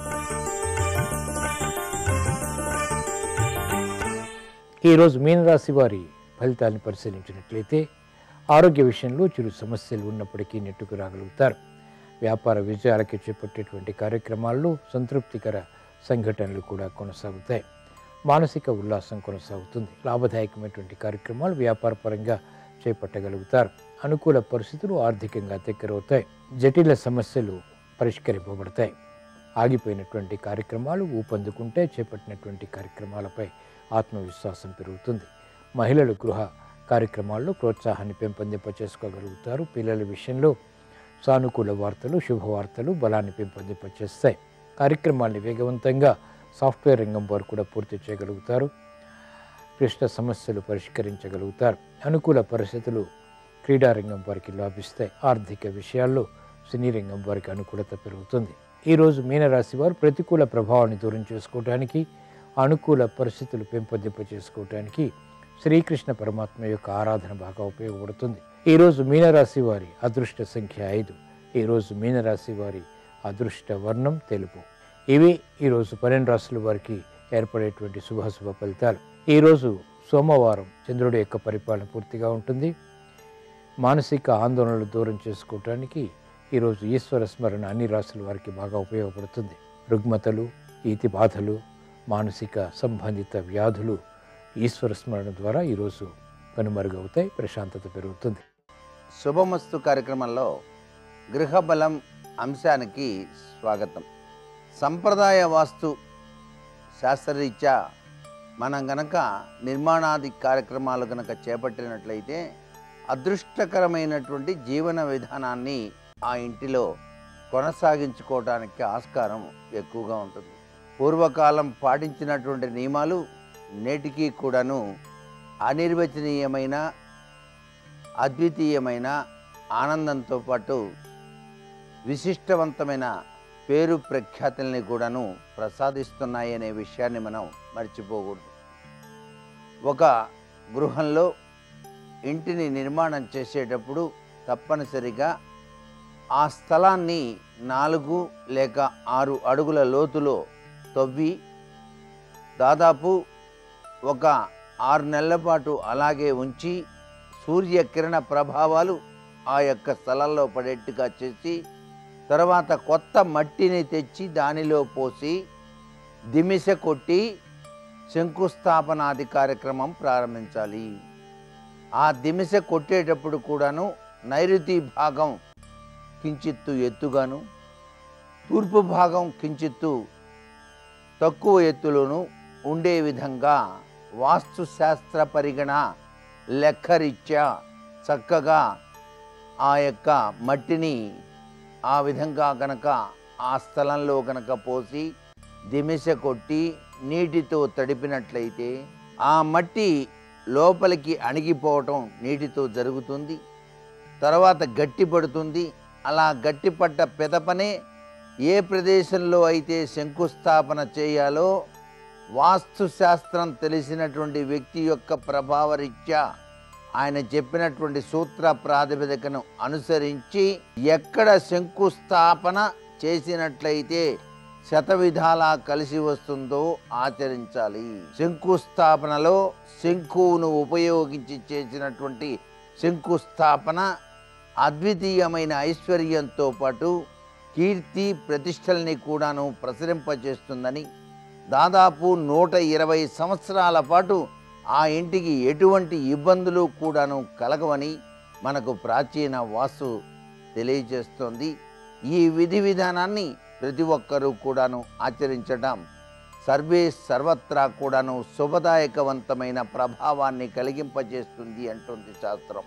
ఈరోజు మీనరాశి వారి ఫలితాన్ని పరిశీలించినట్లయితే ఆరోగ్య విషయంలో చిరు సమస్యలు ఉన్నప్పటికీ నెట్టుకు రాగలుగుతారు వ్యాపార విజయాలకి చేపట్టేటువంటి కార్యక్రమాల్లో సంతృప్తికర సంఘటనలు కూడా కొనసాగుతాయి మానసిక ఉల్లాసం కొనసాగుతుంది లాభదాయకమైనటువంటి కార్యక్రమాలు వ్యాపారపరంగా చేపట్టగలుగుతారు అనుకూల పరిస్థితులు ఆర్థికంగా దగ్గరవుతాయి జటిల సమస్యలు పరిష్కరింపబడతాయి ఆగిపోయినటువంటి కార్యక్రమాలు ఊపందుకుంటే చేపట్టినటువంటి కార్యక్రమాలపై ఆత్మవిశ్వాసం పెరుగుతుంది మహిళలు గృహ కార్యక్రమాల్లో ప్రోత్సాహాన్ని పెంపొందింప చేసుకోగలుగుతారు పిల్లల విషయంలో సానుకూల వార్తలు శుభవార్తలు బలాన్ని పెంపొందింప చేస్తాయి కార్యక్రమాల్ని వేగవంతంగా సాఫ్ట్వేర్ రంగం వారు కూడా పూర్తి చేయగలుగుతారు క్లిష్ట సమస్యలు పరిష్కరించగలుగుతారు అనుకూల పరిస్థితులు క్రీడారంగం వారికి లాభిస్తాయి ఆర్థిక విషయాల్లో సినీ రంగం వారికి అనుకూలత పెరుగుతుంది ఈరోజు మీనరాశి వారు ప్రతికూల ప్రభావాన్ని దూరం చేసుకోవడానికి అనుకూల పరిస్థితులు పెంపొందింప చేసుకోవడానికి శ్రీకృష్ణ పరమాత్మ యొక్క ఆరాధన బాగా ఉపయోగపడుతుంది ఈరోజు మీనరాశి వారి అదృష్ట సంఖ్య ఐదు ఈరోజు మీనరాశి వారి అదృష్ట వర్ణం తెలుపు ఇవి ఈరోజు పన్నెండు రాశుల వారికి ఏర్పడేటువంటి శుభాశుభ ఫలితాలు ఈరోజు సోమవారం చంద్రుడి యొక్క పరిపాలన పూర్తిగా ఉంటుంది మానసిక ఆందోళనలు దూరం చేసుకోవటానికి ఈరోజు ఈశ్వర స్మరణ అన్ని రాశుల వారికి బాగా ఉపయోగపడుతుంది రుగ్మతలు ఈతి బాధలు మానసిక సంబంధిత వ్యాధులు ఈశ్వర స్మరణ ద్వారా ఈరోజు కనుమరుగవుతాయి ప్రశాంతత పెరుగుతుంది శుభమస్తు కార్యక్రమంలో గృహబలం అంశానికి స్వాగతం సంప్రదాయ వాస్తు శాస్త్రరీత్యా మనం గనక నిర్మాణాది కార్యక్రమాలు గనక చేపట్టినట్లయితే అదృష్టకరమైనటువంటి జీవన విధానాన్ని ఆ ఇంటిలో కొనసాగించుకోవడానికి ఆస్కారం ఎక్కువగా ఉంటుంది పూర్వకాలం పాటించినటువంటి నియమాలు నేటికి కూడాను అనిర్వచనీయమైన అద్వితీయమైన ఆనందంతో పాటు విశిష్టవంతమైన పేరు ప్రఖ్యాతుల్ని కూడాను ప్రసాదిస్తున్నాయి అనే విషయాన్ని మనం మర్చిపోకూడదు ఒక గృహంలో ఇంటిని నిర్మాణం చేసేటప్పుడు తప్పనిసరిగా ఆ స్థలాన్ని నాలుగు లేక ఆరు అడుగుల లోతులో తవ్వి దాదాపు ఒక ఆరు నెలల పాటు అలాగే ఉంచి సూర్యకిరణ ప్రభావాలు ఆ యొక్క స్థలంలో పడేట్టుగా చేసి తర్వాత కొత్త మట్టిని తెచ్చి దానిలో పోసి దిమిస కొట్టి శంకుస్థాపనాది కార్యక్రమం ప్రారంభించాలి ఆ దిమిస కొట్టేటప్పుడు కూడాను నైరుతి భాగం కించిత్తు ఎత్తుగాను తూర్పు భాగం కించిత్తు తక్కువ ఎత్తులోను ఉండే విధంగా వాస్తుశాస్త్ర పరిగణ లెక్కరీత్యా చక్కగా ఆ యొక్క మట్టిని ఆ విధంగా గనక ఆ స్థలంలో గనక పోసి దిమిస కొట్టి నీటితో తడిపినట్లయితే ఆ మట్టి లోపలికి అణిగిపోవటం నీటితో జరుగుతుంది తర్వాత గట్టిపడుతుంది అలా గట్టిపడ్డ పెదపనే ఏ ప్రదేశంలో అయితే శంకుస్థాపన చేయాలో వాస్తుశాస్త్రం తెలిసినటువంటి వ్యక్తి యొక్క ప్రభావరీత్యా ఆయన చెప్పినటువంటి సూత్ర ప్రాతిపదికను అనుసరించి ఎక్కడ శంకుస్థాపన చేసినట్లయితే శతవిధాలా కలిసి వస్తుందో ఆచరించాలి శంకుస్థాపనలో శంకువును ఉపయోగించి చేసినటువంటి శంకుస్థాపన అద్వితీయమైన ఐశ్వర్యంతో పాటు కీర్తి ప్రతిష్టల్ని కూడాను ప్రసరింపచేస్తుందని దాదాపు నూట ఇరవై సంవత్సరాల పాటు ఆ ఇంటికి ఎటువంటి ఇబ్బందులు కూడాను కలగవని మనకు ప్రాచీన వాస్తు తెలియజేస్తోంది ఈ విధి విధానాన్ని ప్రతి ఒక్కరూ కూడాను ఆచరించడం సర్వే సర్వత్రా కూడాను శుభదాయకవంతమైన ప్రభావాన్ని కలిగింపజేస్తుంది అంటుంది శాస్త్రం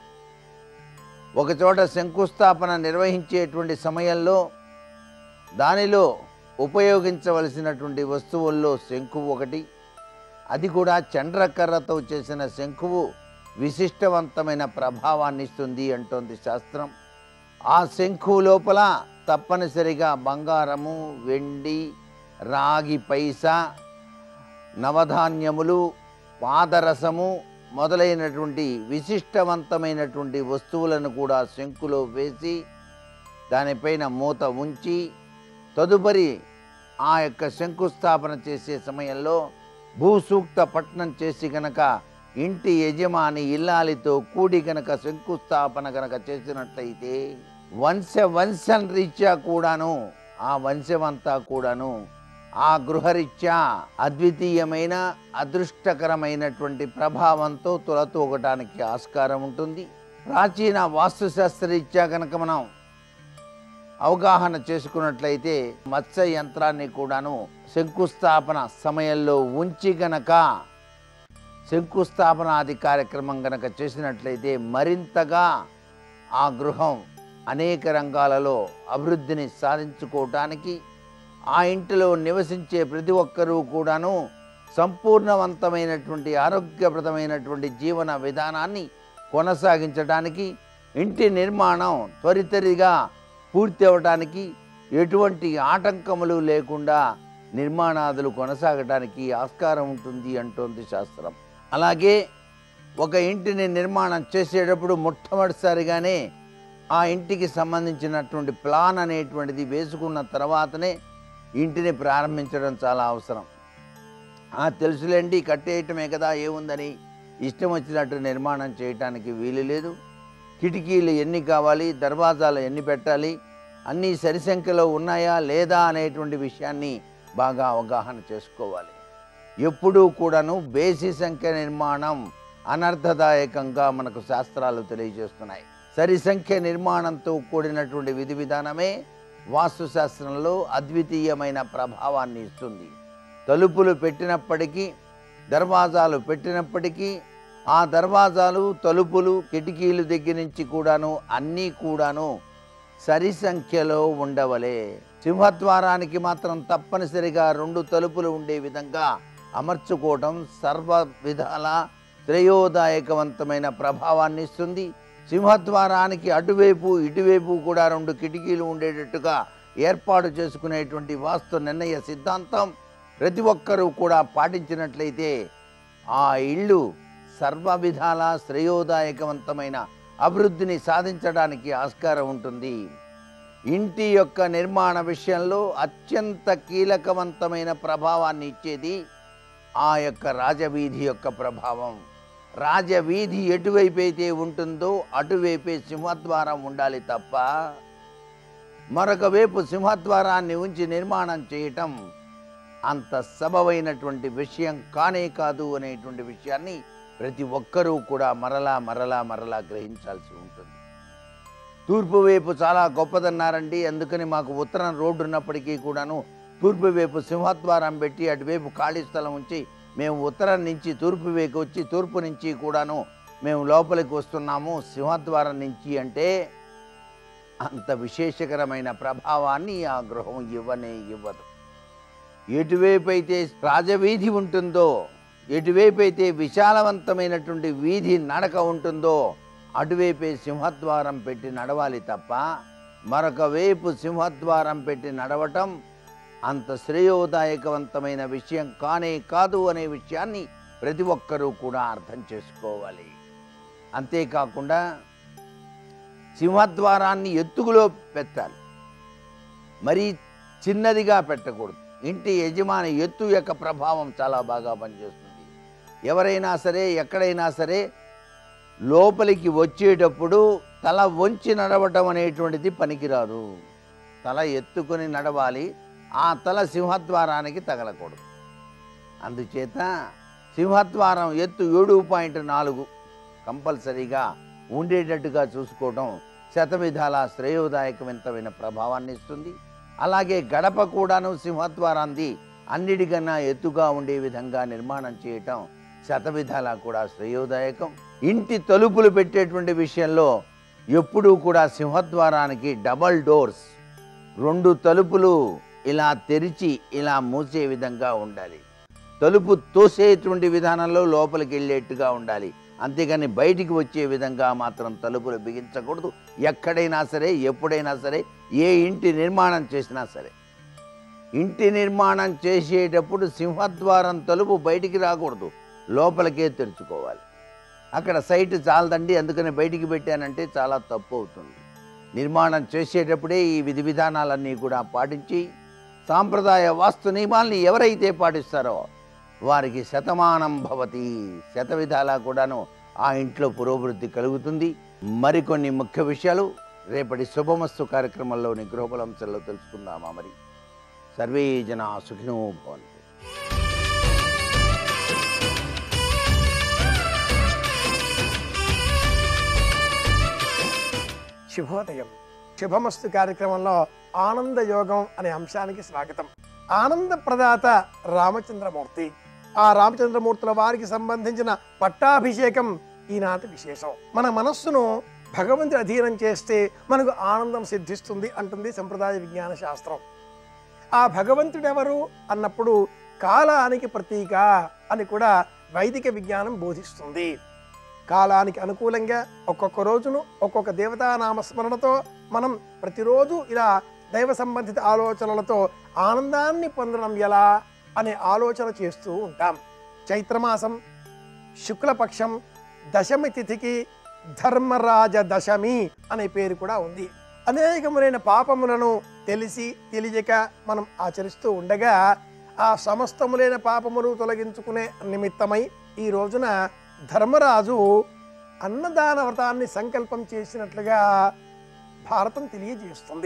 ఒకచోట శంకుస్థాపన నిర్వహించేటువంటి సమయంలో దానిలో ఉపయోగించవలసినటువంటి వస్తువుల్లో శంకువు ఒకటి అది కూడా చండ్రకర్రతో చేసిన శంకువు విశిష్టవంతమైన ప్రభావాన్ని ఇస్తుంది అంటోంది శాస్త్రం ఆ శంఖు లోపల తప్పనిసరిగా బంగారము వెండి రాగి పైసా నవధాన్యములు పాదరసము మొదలైనటువంటి విశిష్టవంతమైనటువంటి వస్తువులను కూడా శంకులో వేసి దానిపైన మూత ఉంచి తదుపరి ఆ యొక్క శంకుస్థాపన చేసే సమయంలో భూసూక్త పట్నం చేసి గనక ఇంటి యజమాని ఇల్లాలితో కూడి గనక శంకుస్థాపన గనక చేసినట్లయితే వంశ వంశం రీత్యా కూడాను ఆ వంశమంతా కూడాను ఆ గృహరీత్యా అద్వితీయమైన అదృష్టకరమైనటువంటి ప్రభావంతో తులతూగటానికి ఆస్కారం ఉంటుంది ప్రాచీన వాస్తుశాస్త్రరీత్యా కనుక మనం అవగాహన చేసుకున్నట్లయితే మత్స్య యంత్రాన్ని కూడాను శంకుస్థాపన సమయంలో ఉంచి గనక శంకుస్థాపనాది కార్యక్రమం గనక చేసినట్లయితే మరింతగా ఆ గృహం అనేక రంగాలలో అభివృద్ధిని సాధించుకోవటానికి ఆ ఇంటిలో నివసించే ప్రతి ఒక్కరూ కూడాను సంపూర్ణవంతమైనటువంటి ఆరోగ్యప్రదమైనటువంటి జీవన విధానాన్ని కొనసాగించడానికి ఇంటి నిర్మాణం త్వరితరిగా పూర్తి అవ్వడానికి ఎటువంటి ఆటంకములు లేకుండా నిర్మాణాదులు కొనసాగడానికి ఆస్కారం ఉంటుంది అంటోంది శాస్త్రం అలాగే ఒక ఇంటిని నిర్మాణం చేసేటప్పుడు మొట్టమొదటిసారిగానే ఆ ఇంటికి సంబంధించినటువంటి ప్లాన్ అనేటువంటిది వేసుకున్న తర్వాతనే ఇంటిని ప్రారంభించడం చాలా అవసరం ఆ తెలుసులేండి కట్టేయటమే కదా ఏముందని ఇష్టం వచ్చినట్టు నిర్మాణం చేయటానికి వీలు లేదు కిటికీలు ఎన్ని కావాలి దర్వాజాలు ఎన్ని పెట్టాలి అన్నీ సరిసంఖ్యలో ఉన్నాయా లేదా అనేటువంటి విషయాన్ని బాగా అవగాహన చేసుకోవాలి ఎప్పుడూ కూడాను బేసి సంఖ్య నిర్మాణం అనర్థదాయకంగా మనకు శాస్త్రాలు తెలియజేస్తున్నాయి సరి సంఖ్య నిర్మాణంతో కూడినటువంటి విధి విధానమే వాస్తుశాస్త్రంలో అద్వితీయమైన ప్రభావాన్ని ఇస్తుంది తలుపులు పెట్టినప్పటికీ దర్వాజాలు పెట్టినప్పటికీ ఆ దర్వాజాలు తలుపులు కిటికీలు దగ్గర నుంచి కూడాను అన్నీ కూడాను సరి సంఖ్యలో ఉండవలే సింహద్వారానికి మాత్రం తప్పనిసరిగా రెండు తలుపులు ఉండే విధంగా అమర్చుకోవటం సర్వ విధాల శ్రేయోదాయకవంతమైన ప్రభావాన్ని ఇస్తుంది సింహద్వారానికి అటువైపు ఇటువైపు కూడా రెండు కిటికీలు ఉండేటట్టుగా ఏర్పాటు చేసుకునేటువంటి వాస్తు నిర్ణయ సిద్ధాంతం ప్రతి ఒక్కరూ కూడా పాటించినట్లయితే ఆ ఇల్లు సర్వ విధాల శ్రేయోదాయకవంతమైన అభివృద్ధిని సాధించడానికి ఆస్కారం ఉంటుంది ఇంటి యొక్క నిర్మాణ విషయంలో అత్యంత కీలకవంతమైన ప్రభావాన్ని ఇచ్చేది ఆ యొక్క రాజవీధి యొక్క ప్రభావం రాజవీధి ఎటువైపు అయితే ఉంటుందో అటువైపే సింహద్వారం ఉండాలి తప్ప మరొక వైపు సింహద్వారాన్ని ఉంచి నిర్మాణం చేయటం అంత సబవైనటువంటి విషయం కానే కాదు అనేటువంటి విషయాన్ని ప్రతి ఒక్కరూ కూడా మరలా మరలా మరలా గ్రహించాల్సి ఉంటుంది తూర్పు వైపు చాలా గొప్పదన్నారండి అందుకని మాకు ఉత్తరం రోడ్డు ఉన్నప్పటికీ కూడాను తూర్పు వైపు సింహద్వారం పెట్టి అటువైపు ఖాళీ స్థలం ఉంచి మేము ఉత్తరం నుంచి తూర్పు వైపు వచ్చి తూర్పు నుంచి కూడాను మేము లోపలికి వస్తున్నాము సింహద్వారం నుంచి అంటే అంత విశేషకరమైన ప్రభావాన్ని ఆ గృహం ఇవ్వనే ఇవ్వదు ఎటువైపు అయితే రాజవీధి ఉంటుందో ఎటువైపు అయితే విశాలవంతమైనటువంటి వీధి నడక ఉంటుందో అటువైపే సింహద్వారం పెట్టి నడవాలి తప్ప మరొక వైపు సింహద్వారం పెట్టి నడవటం అంత శ్రేయోదాయకవంతమైన విషయం కానే కాదు అనే విషయాన్ని ప్రతి ఒక్కరూ కూడా అర్థం చేసుకోవాలి అంతేకాకుండా సింహద్వారాన్ని ఎత్తుగులో పెట్టాలి మరీ చిన్నదిగా పెట్టకూడదు ఇంటి యజమాని ఎత్తు యొక్క ప్రభావం చాలా బాగా పనిచేస్తుంది ఎవరైనా సరే ఎక్కడైనా సరే లోపలికి వచ్చేటప్పుడు తల వంచి నడవటం అనేటువంటిది పనికిరాదు తల ఎత్తుకొని నడవాలి ఆ తల సింహద్వారానికి తగలకూడదు అందుచేత సింహద్వారం ఎత్తు ఏడు పాయింట్ నాలుగు కంపల్సరీగా ఉండేటట్టుగా చూసుకోవడం శతవిధాల శ్రేయోదాయకవంతమైన ప్రభావాన్ని ఇస్తుంది అలాగే గడప కూడాను సింహద్వారాన్ని అన్నిటికన్నా ఎత్తుగా ఉండే విధంగా నిర్మాణం చేయటం శతవిధాల కూడా శ్రేయోదాయకం ఇంటి తలుపులు పెట్టేటువంటి విషయంలో ఎప్పుడూ కూడా సింహద్వారానికి డబల్ డోర్స్ రెండు తలుపులు ఇలా తెరిచి ఇలా మూసే విధంగా ఉండాలి తలుపు తోసేటువంటి విధానంలో లోపలికి వెళ్ళేట్టుగా ఉండాలి అంతేగాని బయటికి వచ్చే విధంగా మాత్రం తలుపులు బిగించకూడదు ఎక్కడైనా సరే ఎప్పుడైనా సరే ఏ ఇంటి నిర్మాణం చేసినా సరే ఇంటి నిర్మాణం చేసేటప్పుడు సింహద్వారం తలుపు బయటికి రాకూడదు లోపలికే తెరుచుకోవాలి అక్కడ సైట్ చాలదండి అందుకని బయటికి పెట్టానంటే చాలా తప్పు అవుతుంది నిర్మాణం చేసేటప్పుడే ఈ విధి విధానాలన్నీ కూడా పాటించి సాంప్రదాయ వాస్తు నియమాల్ని ఎవరైతే పాటిస్తారో వారికి శతమానం భవతి శత విధాలా కూడాను ఆ ఇంట్లో పురోభివృద్ధి కలుగుతుంది మరికొన్ని ముఖ్య విషయాలు రేపటి శుభమస్తు కార్యక్రమంలోని గృహబలంశంలో తెలుసుకుందామా మరి సర్వే జనా సుఖినో భవంతు శుభోదయం శుభమస్తు కార్యక్రమంలో ఆనంద యోగం అనే అంశానికి స్వాగతం ఆనంద ప్రదాత రామచంద్రమూర్తి ఆ రామచంద్రమూర్తుల వారికి సంబంధించిన పట్టాభిషేకం ఈనాటి విశేషం మన మనస్సును భగవంతుడి అధీనం చేస్తే మనకు ఆనందం సిద్ధిస్తుంది అంటుంది సంప్రదాయ విజ్ఞాన శాస్త్రం ఆ భగవంతుడెవరు అన్నప్పుడు కాలానికి ప్రతీక అని కూడా వైదిక విజ్ఞానం బోధిస్తుంది కాలానికి అనుకూలంగా ఒక్కొక్క రోజును ఒక్కొక్క దేవతానామ స్మరణతో మనం ప్రతిరోజు ఇలా దైవ సంబంధిత ఆలోచనలతో ఆనందాన్ని పొందడం ఎలా అనే ఆలోచన చేస్తూ ఉంటాం చైత్రమాసం శుక్లపక్షం దశమి తిథికి ధర్మరాజ దశమి అనే పేరు కూడా ఉంది అనేకములైన పాపములను తెలిసి తెలియక మనం ఆచరిస్తూ ఉండగా ఆ సమస్తములైన పాపములు తొలగించుకునే నిమిత్తమై ఈ రోజున ధర్మరాజు అన్నదాన వ్రతాన్ని సంకల్పం చేసినట్లుగా భారతం తెలియజేస్తుంది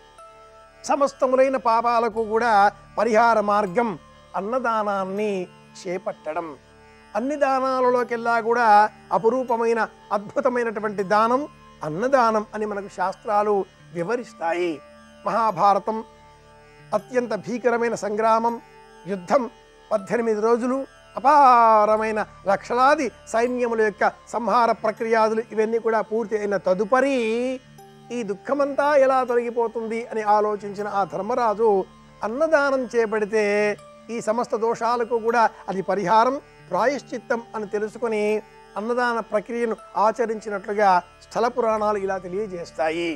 సమస్తములైన పాపాలకు కూడా పరిహార మార్గం అన్నదానాన్ని చేపట్టడం అన్ని దానాలలోకెల్లా కూడా అపురూపమైన అద్భుతమైనటువంటి దానం అన్నదానం అని మనకు శాస్త్రాలు వివరిస్తాయి మహాభారతం అత్యంత భీకరమైన సంగ్రామం యుద్ధం పద్దెనిమిది రోజులు అపారమైన లక్షలాది సైన్యముల యొక్క సంహార ప్రక్రియాదులు ఇవన్నీ కూడా పూర్తి అయిన తదుపరి ఈ దుఃఖమంతా ఎలా తొలగిపోతుంది అని ఆలోచించిన ఆ ధర్మరాజు అన్నదానం చేపడితే ఈ సమస్త దోషాలకు కూడా అది పరిహారం ప్రాయశ్చిత్తం అని తెలుసుకొని అన్నదాన ప్రక్రియను ఆచరించినట్లుగా స్థల పురాణాలు ఇలా తెలియజేస్తాయి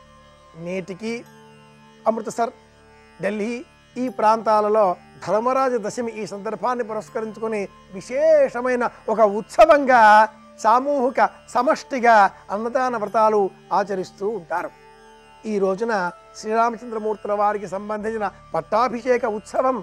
నేటికి అమృతసర్ ఢిల్లీ ఈ ప్రాంతాలలో ధర్మరాజ దశమి ఈ సందర్భాన్ని పురస్కరించుకొని విశేషమైన ఒక ఉత్సవంగా సామూహిక సమష్టిగా అన్నదాన వ్రతాలు ఆచరిస్తూ ఉంటారు ఈ రోజున శ్రీరామచంద్రమూర్తుల వారికి సంబంధించిన పట్టాభిషేక ఉత్సవం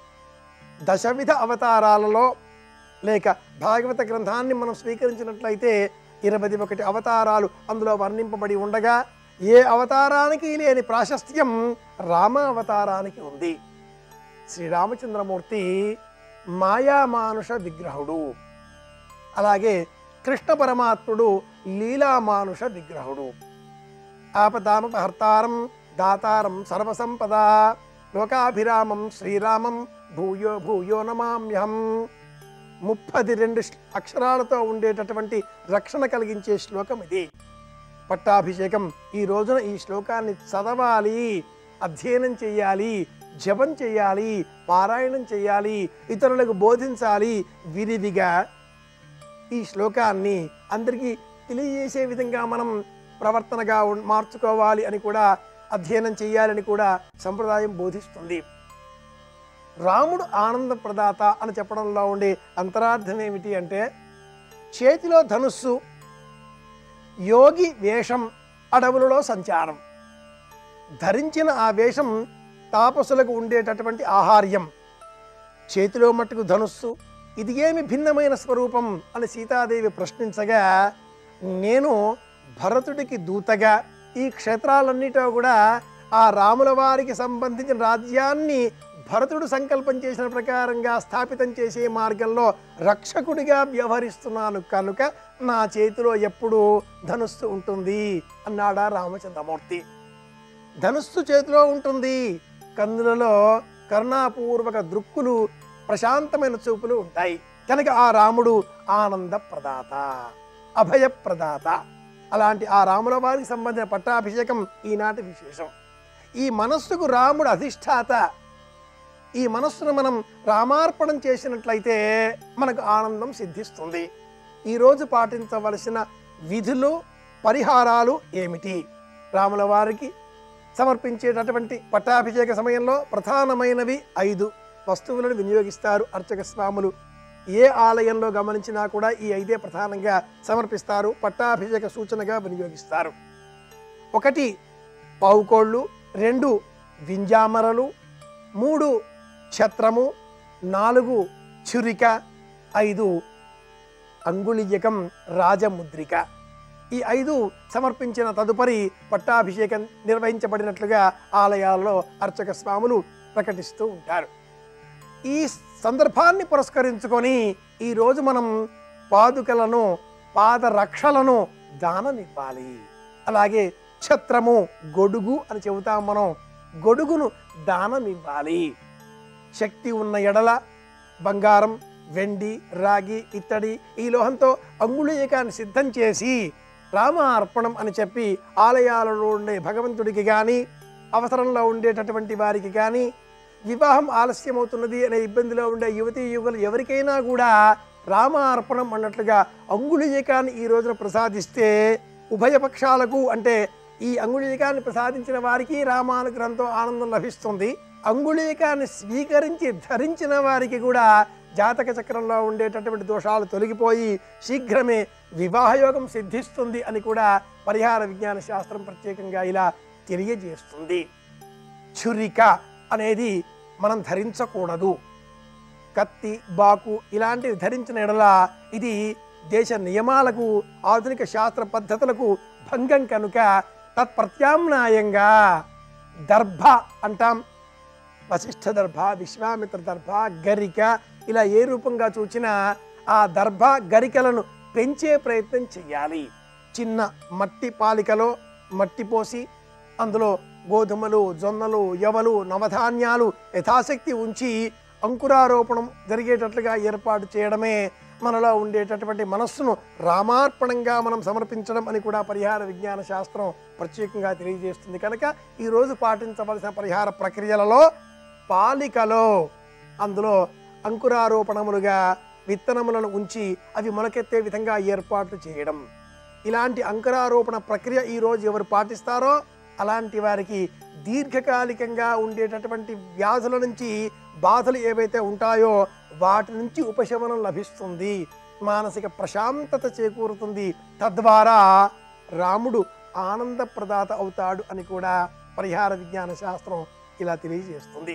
దశవిధ అవతారాలలో లేక భాగవత గ్రంథాన్ని మనం స్వీకరించినట్లయితే ఇరవై ఒకటి అవతారాలు అందులో వర్ణింపబడి ఉండగా ఏ అవతారానికి లేని ప్రాశస్త్యం రామ అవతారానికి ఉంది శ్రీరామచంద్రమూర్తి మాయామానుష విగ్రహుడు అలాగే కృష్ణ పరమాత్ముడు లీలామానుష విగ్రహుడు ఆపదామపహర్తారం దాతారం సర్వసంపద లోకాభిరామం శ్రీరామం భూయో భూయో నమామ్యహం ముప్పది రెండు శ్ల- అక్షరాలతో ఉండేటటువంటి రక్షణ కలిగించే శ్లోకం ఇది పట్టాభిషేకం ఈ రోజున ఈ శ్లోకాన్ని చదవాలి అధ్యయనం చేయాలి జపం చేయాలి పారాయణం చేయాలి ఇతరులకు బోధించాలి విరివిగా ఈ శ్లోకాన్ని అందరికీ తెలియజేసే విధంగా మనం ప్రవర్తనగా ఉన్- మార్చుకోవాలి అని కూడా అధ్యయనం చేయాలని కూడా సంప్రదాయం బోధిస్తుంది రాముడు ఆనంద ప్రదాత అని చెప్పడంలో ఉండే అంతరార్థం ఏమిటి అంటే చేతిలో ధనుస్సు యోగి వేషం అడవులలో సంచారం ధరించిన ఆ వేషం తాపసులకు ఉండేటటువంటి ఆహార్యం చేతిలో మట్టుకు ధనుస్సు ఇది ఏమి భిన్నమైన స్వరూపం అని సీతాదేవి ప్రశ్నించగా నేను భరతుడికి దూతగా ఈ క్షేత్రాలన్నిటో కూడా ఆ రాముల వారికి సంబంధించిన రాజ్యాన్ని భరతుడు సంకల్పం చేసిన ప్రకారంగా స్థాపితం చేసే మార్గంలో రక్షకుడిగా వ్యవహరిస్తున్నాను కనుక నా చేతిలో ఎప్పుడూ ధనుస్సు ఉంటుంది అన్నాడా రామచంద్రమూర్తి ధనుస్సు చేతిలో ఉంటుంది కందులలో కరుణాపూర్వక దృక్కులు ప్రశాంతమైన చూపులు ఉంటాయి కనుక ఆ రాముడు ఆనంద ప్రదాత అభయ ప్రదాత అలాంటి ఆ రాముల వారికి సంబంధించిన పట్టాభిషేకం ఈనాటి విశేషం ఈ మనస్సుకు రాముడు అధిష్టాత ఈ మనస్సును మనం రామార్పణం చేసినట్లయితే మనకు ఆనందం సిద్ధిస్తుంది ఈరోజు పాటించవలసిన విధులు పరిహారాలు ఏమిటి రాముల వారికి సమర్పించేటటువంటి పట్టాభిషేక సమయంలో ప్రధానమైనవి ఐదు వస్తువులను వినియోగిస్తారు అర్చక స్వాములు ఏ ఆలయంలో గమనించినా కూడా ఈ ఐదే ప్రధానంగా సమర్పిస్తారు పట్టాభిషేక సూచనగా వినియోగిస్తారు ఒకటి పావుకోళ్ళు రెండు వింజామరలు మూడు ఛత్రము నాలుగు చురిక ఐదు అంగుళీయకం రాజముద్రిక ఈ ఐదు సమర్పించిన తదుపరి పట్టాభిషేకం నిర్వహించబడినట్లుగా ఆలయాల్లో అర్చక స్వాములు ప్రకటిస్తూ ఉంటారు ఈ సందర్భాన్ని పురస్కరించుకొని ఈరోజు మనం పాదుకలను పాదరక్షలను దానమివ్వాలి అలాగే ఛత్రము గొడుగు అని చెబుతాం మనం గొడుగును దానమివ్వాలి శక్తి ఉన్న ఎడల బంగారం వెండి రాగి ఇత్తడి ఈ లోహంతో అంగుళీయకాన్ని సిద్ధం చేసి రామ అర్పణం అని చెప్పి ఆలయాలలో ఉండే భగవంతుడికి కానీ అవసరంలో ఉండేటటువంటి వారికి కానీ వివాహం ఆలస్యమవుతున్నది అనే ఇబ్బందిలో ఉండే యువతీ యువకులు ఎవరికైనా కూడా రామ అర్పణం అన్నట్లుగా అంగుళీయకాన్ని ఈ రోజున ప్రసాదిస్తే ఉభయ పక్షాలకు అంటే ఈ అంగుళీయకాన్ని ప్రసాదించిన వారికి రామానుగ్రహంతో ఆనందం లభిస్తుంది అంగుళీయకాన్ని స్వీకరించి ధరించిన వారికి కూడా జాతక చక్రంలో ఉండేటటువంటి దోషాలు తొలగిపోయి శీఘ్రమే వివాహయోగం సిద్ధిస్తుంది అని కూడా పరిహార విజ్ఞాన శాస్త్రం ప్రత్యేకంగా ఇలా తెలియజేస్తుంది ఛురిక అనేది మనం ధరించకూడదు కత్తి బాకు ఇలాంటివి ధరించిన ఎడల ఇది దేశ నియమాలకు ఆధునిక శాస్త్ర పద్ధతులకు భంగం కనుక తత్ప్రత్యామ్నాయంగా దర్భ అంటాం వశిష్ఠ దర్భ విశ్వామిత్ర దర్భ గరిక ఇలా ఏ రూపంగా చూచినా ఆ దర్భ గరికలను పెంచే ప్రయత్నం చేయాలి చిన్న మట్టి పాలికలో మట్టి పోసి అందులో గోధుమలు జొన్నలు యవలు నవధాన్యాలు యథాశక్తి ఉంచి అంకురారోపణం జరిగేటట్లుగా ఏర్పాటు చేయడమే మనలో ఉండేటటువంటి మనస్సును రామార్పణంగా మనం సమర్పించడం అని కూడా పరిహార విజ్ఞాన శాస్త్రం ప్రత్యేకంగా తెలియజేస్తుంది కనుక ఈరోజు పాటించవలసిన పరిహార ప్రక్రియలలో పాలికలో అందులో అంకురారోపణములుగా విత్తనములను ఉంచి అవి మొలకెత్తే విధంగా ఏర్పాట్లు చేయడం ఇలాంటి అంకురారోపణ ప్రక్రియ ఈరోజు ఎవరు పాటిస్తారో అలాంటి వారికి దీర్ఘకాలికంగా ఉండేటటువంటి వ్యాధుల నుంచి బాధలు ఏవైతే ఉంటాయో వాటి నుంచి ఉపశమనం లభిస్తుంది మానసిక ప్రశాంతత చేకూరుతుంది తద్వారా రాముడు ఆనందప్రదాత అవుతాడు అని కూడా పరిహార విజ్ఞాన శాస్త్రం ఇలా తెలియజేస్తుంది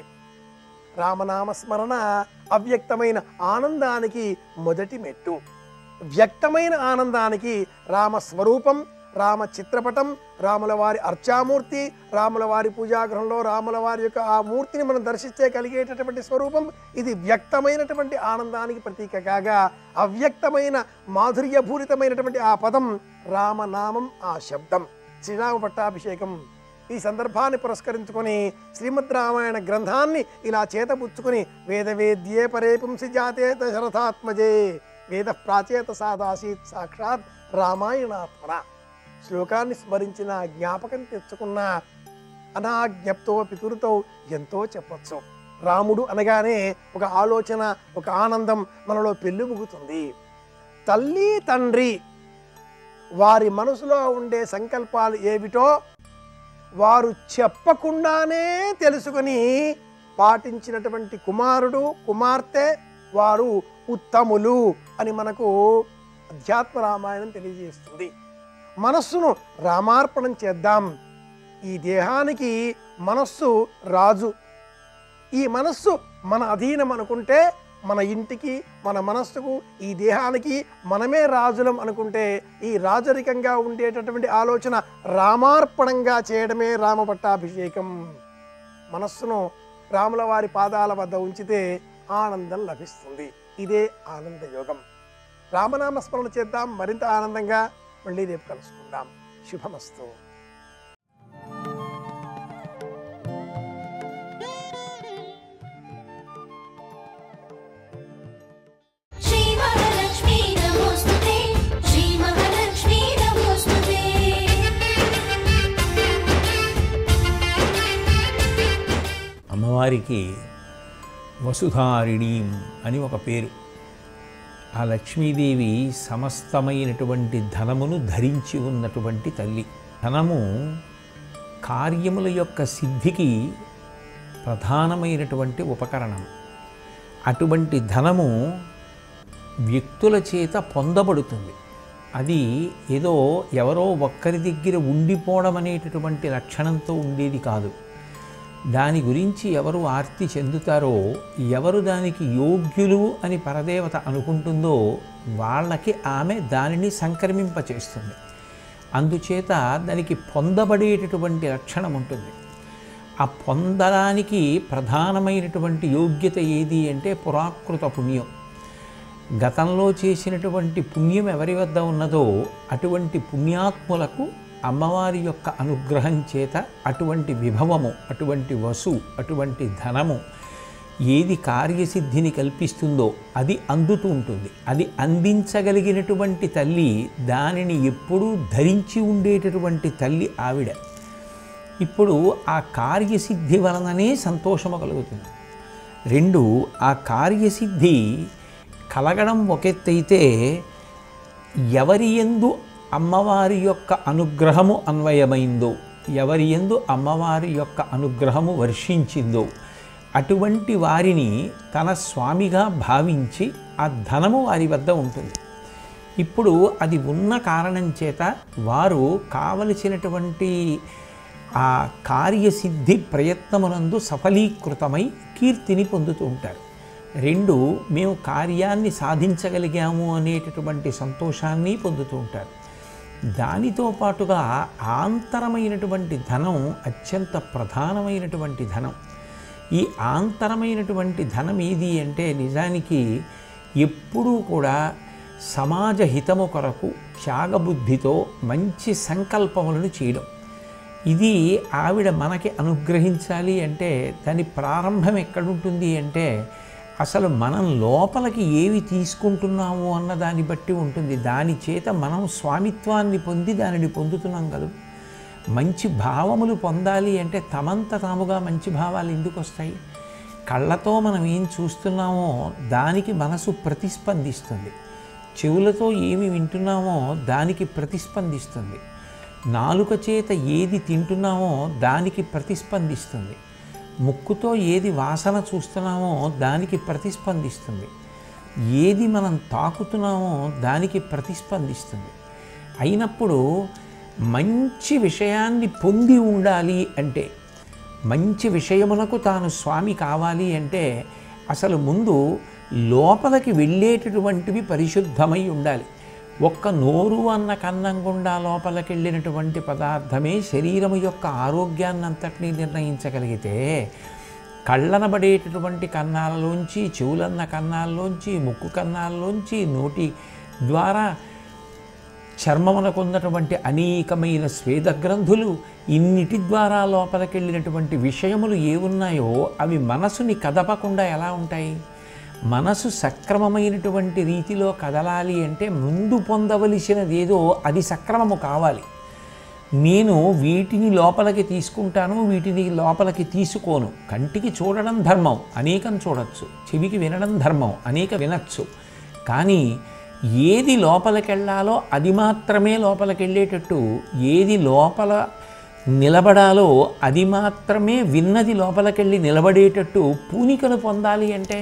రామనామ స్మరణ అవ్యక్తమైన ఆనందానికి మొదటి మెట్టు వ్యక్తమైన ఆనందానికి రామ స్వరూపం రామ చిత్రపటం రాముల వారి అర్చామూర్తి రాముల వారి పూజాగృహంలో రాముల వారి యొక్క ఆ మూర్తిని మనం దర్శిస్తే కలిగేటటువంటి స్వరూపం ఇది వ్యక్తమైనటువంటి ఆనందానికి ప్రతీక కాగా అవ్యక్తమైన మాధుర్యభూరితమైనటువంటి ఆ పదం రామనామం ఆ శబ్దం శ్రీరామ పట్టాభిషేకం ఈ సందర్భాన్ని పురస్కరించుకొని శ్రీమద్ రామాయణ గ్రంథాన్ని ఇలా చేతపుచ్చుకొని వేదవేద్యే పరే పుంసి జాతే దశరథాత్మజే వేద ప్రాచేత సాదాసీత్ సాక్షాత్ రామాయణాత్మన శ్లోకాన్ని స్మరించిన జ్ఞాపకం తెచ్చుకున్న అనాజ్ఞప్తో పితురుతో ఎంతో చెప్పొచ్చు రాముడు అనగానే ఒక ఆలోచన ఒక ఆనందం మనలో పెళ్ళిబుగుతుంది తల్లి తండ్రి వారి మనసులో ఉండే సంకల్పాలు ఏమిటో వారు చెప్పకుండానే తెలుసుకొని పాటించినటువంటి కుమారుడు కుమార్తె వారు ఉత్తములు అని మనకు అధ్యాత్మ రామాయణం తెలియజేస్తుంది మనస్సును రామార్పణం చేద్దాం ఈ దేహానికి మనస్సు రాజు ఈ మనస్సు మన అధీనం అనుకుంటే మన ఇంటికి మన మనస్సుకు ఈ దేహానికి మనమే రాజులం అనుకుంటే ఈ రాజరికంగా ఉండేటటువంటి ఆలోచన రామార్పణంగా చేయడమే రామ పట్టాభిషేకం మనస్సును రాముల వారి పాదాల వద్ద ఉంచితే ఆనందం లభిస్తుంది ఇదే ఆనంద యోగం రామనామ స్మరణ చేద్దాం మరింత ఆనందంగా మళ్ళీ రేపు కలుసుకుందాం శుభమస్తు श्रीमहालक्ष्मी नमोऽस्तुते श्रीमहालक्ष्मी नमोऽस्तुते అమ్మవారికి వసుధారిణీం అని ఒక పేరు ఆ లక్ష్మీదేవి సమస్తమైనటువంటి ధనమును ధరించి ఉన్నటువంటి తల్లి ధనము కార్యముల యొక్క సిద్ధికి ప్రధానమైనటువంటి ఉపకరణం అటువంటి ధనము వ్యక్తుల చేత పొందబడుతుంది అది ఏదో ఎవరో ఒక్కరి దగ్గర ఉండిపోవడం అనేటటువంటి లక్షణంతో ఉండేది కాదు దాని గురించి ఎవరు ఆర్తి చెందుతారో ఎవరు దానికి యోగ్యులు అని పరదేవత అనుకుంటుందో వాళ్ళకి ఆమె దానిని సంక్రమింపచేస్తుంది అందుచేత దానికి పొందబడేటటువంటి లక్షణం ఉంటుంది ఆ పొందడానికి ప్రధానమైనటువంటి యోగ్యత ఏది అంటే పురాకృత పుణ్యం గతంలో చేసినటువంటి పుణ్యం ఎవరి వద్ద ఉన్నదో అటువంటి పుణ్యాత్ములకు అమ్మవారి యొక్క అనుగ్రహం చేత అటువంటి విభవము అటువంటి వసు అటువంటి ధనము ఏది కార్యసిద్ధిని కల్పిస్తుందో అది అందుతూ ఉంటుంది అది అందించగలిగినటువంటి తల్లి దానిని ఎప్పుడూ ధరించి ఉండేటటువంటి తల్లి ఆవిడ ఇప్పుడు ఆ కార్యసిద్ధి వలననే సంతోషము కలుగుతుంది రెండు ఆ కార్యసిద్ధి కలగడం ఒకెత్తైతే ఎవరి ఎందు అమ్మవారి యొక్క అనుగ్రహము అన్వయమైందో ఎవరి ఎందు అమ్మవారి యొక్క అనుగ్రహము వర్షించిందో అటువంటి వారిని తన స్వామిగా భావించి ఆ ధనము వారి వద్ద ఉంటుంది ఇప్పుడు అది ఉన్న కారణం చేత వారు కావలసినటువంటి ఆ కార్యసిద్ధి ప్రయత్నమునందు సఫలీకృతమై కీర్తిని పొందుతూ ఉంటారు రెండు మేము కార్యాన్ని సాధించగలిగాము అనేటటువంటి సంతోషాన్ని పొందుతూ ఉంటారు దానితో పాటుగా ఆంతరమైనటువంటి ధనం అత్యంత ప్రధానమైనటువంటి ధనం ఈ ఆంతరమైనటువంటి ధనం ఏది అంటే నిజానికి ఎప్పుడూ కూడా సమాజ హితము కొరకు త్యాగబుద్ధితో మంచి సంకల్పములను చేయడం ఇది ఆవిడ మనకి అనుగ్రహించాలి అంటే దాని ప్రారంభం ఎక్కడుంటుంది అంటే అసలు మనం లోపలికి ఏవి తీసుకుంటున్నాము అన్న దాన్ని బట్టి ఉంటుంది దాని చేత మనం స్వామిత్వాన్ని పొంది దానిని పొందుతున్నాం కదా మంచి భావములు పొందాలి అంటే తమంత తాముగా మంచి భావాలు ఎందుకు వస్తాయి కళ్ళతో మనం ఏం చూస్తున్నామో దానికి మనసు ప్రతిస్పందిస్తుంది చెవులతో ఏమి వింటున్నామో దానికి ప్రతిస్పందిస్తుంది నాలుక చేత ఏది తింటున్నామో దానికి ప్రతిస్పందిస్తుంది ముక్కుతో ఏది వాసన చూస్తున్నామో దానికి ప్రతిస్పందిస్తుంది ఏది మనం తాకుతున్నామో దానికి ప్రతిస్పందిస్తుంది అయినప్పుడు మంచి విషయాన్ని పొంది ఉండాలి అంటే మంచి విషయమునకు తాను స్వామి కావాలి అంటే అసలు ముందు లోపలికి వెళ్ళేటటువంటివి పరిశుద్ధమై ఉండాలి ఒక్క నోరు అన్న కన్నం గుండా లోపలికి వెళ్ళినటువంటి పదార్థమే శరీరము యొక్క ఆరోగ్యాన్ని అంతటినీ నిర్ణయించగలిగితే కళ్ళనబడేటటువంటి కన్నాలలోంచి చెవులన్న కన్నాల్లోంచి ముక్కు కన్నాల్లోంచి నోటి ద్వారా చర్మమునకు ఉన్నటువంటి అనేకమైన స్వేద గ్రంథులు ఇన్నిటి ద్వారా లోపలికెళ్ళినటువంటి విషయములు ఏవున్నాయో అవి మనసుని కదపకుండా ఎలా ఉంటాయి మనసు సక్రమమైనటువంటి రీతిలో కదలాలి అంటే ముందు పొందవలసినది ఏదో అది సక్రమము కావాలి నేను వీటిని లోపలికి తీసుకుంటాను వీటిని లోపలికి తీసుకోను కంటికి చూడడం ధర్మం అనేకం చూడొచ్చు చెవికి వినడం ధర్మం అనేక వినొచ్చు కానీ ఏది లోపలికెళ్ళాలో అది మాత్రమే లోపలికెళ్ళేటట్టు ఏది లోపల నిలబడాలో అది మాత్రమే విన్నది లోపలికెళ్ళి నిలబడేటట్టు పూనికను పొందాలి అంటే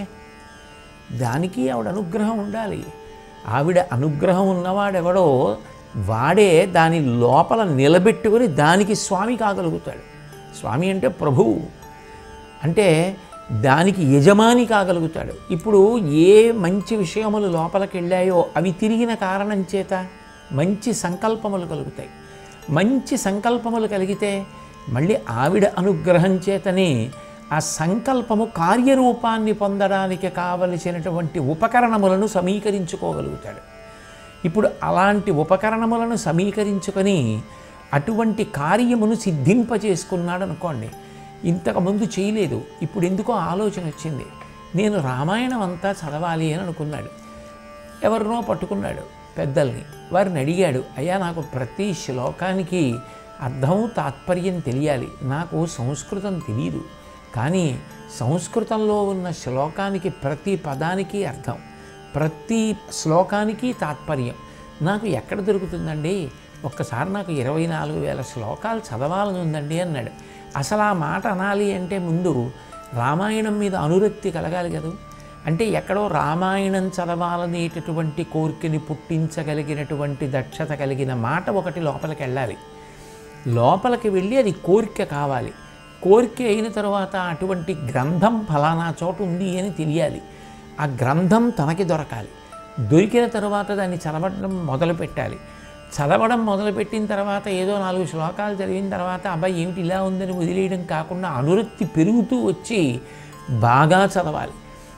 దానికి ఆవిడ అనుగ్రహం ఉండాలి ఆవిడ అనుగ్రహం ఉన్నవాడెవడో వాడే దాని లోపల నిలబెట్టుకొని దానికి స్వామి కాగలుగుతాడు స్వామి అంటే ప్రభువు అంటే దానికి యజమాని కాగలుగుతాడు ఇప్పుడు ఏ మంచి విషయములు లోపలికి వెళ్ళాయో అవి తిరిగిన కారణం చేత మంచి సంకల్పములు కలుగుతాయి మంచి సంకల్పములు కలిగితే మళ్ళీ ఆవిడ అనుగ్రహం చేతనే ఆ సంకల్పము కార్యరూపాన్ని పొందడానికి కావలసినటువంటి ఉపకరణములను సమీకరించుకోగలుగుతాడు ఇప్పుడు అలాంటి ఉపకరణములను సమీకరించుకొని అటువంటి కార్యమును సిద్ధింపచేసుకున్నాడు అనుకోండి ఇంతకుముందు చేయలేదు ఇప్పుడు ఎందుకో ఆలోచన వచ్చింది నేను రామాయణం అంతా చదవాలి అని అనుకున్నాడు ఎవరినో పట్టుకున్నాడు పెద్దల్ని వారిని అడిగాడు అయ్యా నాకు ప్రతి శ్లోకానికి అర్థం తాత్పర్యం తెలియాలి నాకు సంస్కృతం తెలియదు కానీ సంస్కృతంలో ఉన్న శ్లోకానికి ప్రతి పదానికి అర్థం ప్రతి శ్లోకానికి తాత్పర్యం నాకు ఎక్కడ దొరుకుతుందండి ఒక్కసారి నాకు ఇరవై నాలుగు వేల శ్లోకాలు చదవాలని ఉందండి అన్నాడు అసలు ఆ మాట అనాలి అంటే ముందు రామాయణం మీద అనురక్తి కలగాలి కదా అంటే ఎక్కడో రామాయణం చదవాలనేటటువంటి కోరికని పుట్టించగలిగినటువంటి దక్షత కలిగిన మాట ఒకటి లోపలికి వెళ్ళాలి లోపలికి వెళ్ళి అది కోరిక కావాలి కోరిక అయిన తర్వాత అటువంటి గ్రంథం ఫలానా చోట ఉంది అని తెలియాలి ఆ గ్రంథం తనకి దొరకాలి దొరికిన తర్వాత దాన్ని చదవడం మొదలు పెట్టాలి చదవడం మొదలుపెట్టిన తర్వాత ఏదో నాలుగు శ్లోకాలు చదివిన తర్వాత అబ్బాయి ఏమిటి ఇలా ఉందని వదిలేయడం కాకుండా అనురక్తి పెరుగుతూ వచ్చి బాగా చదవాలి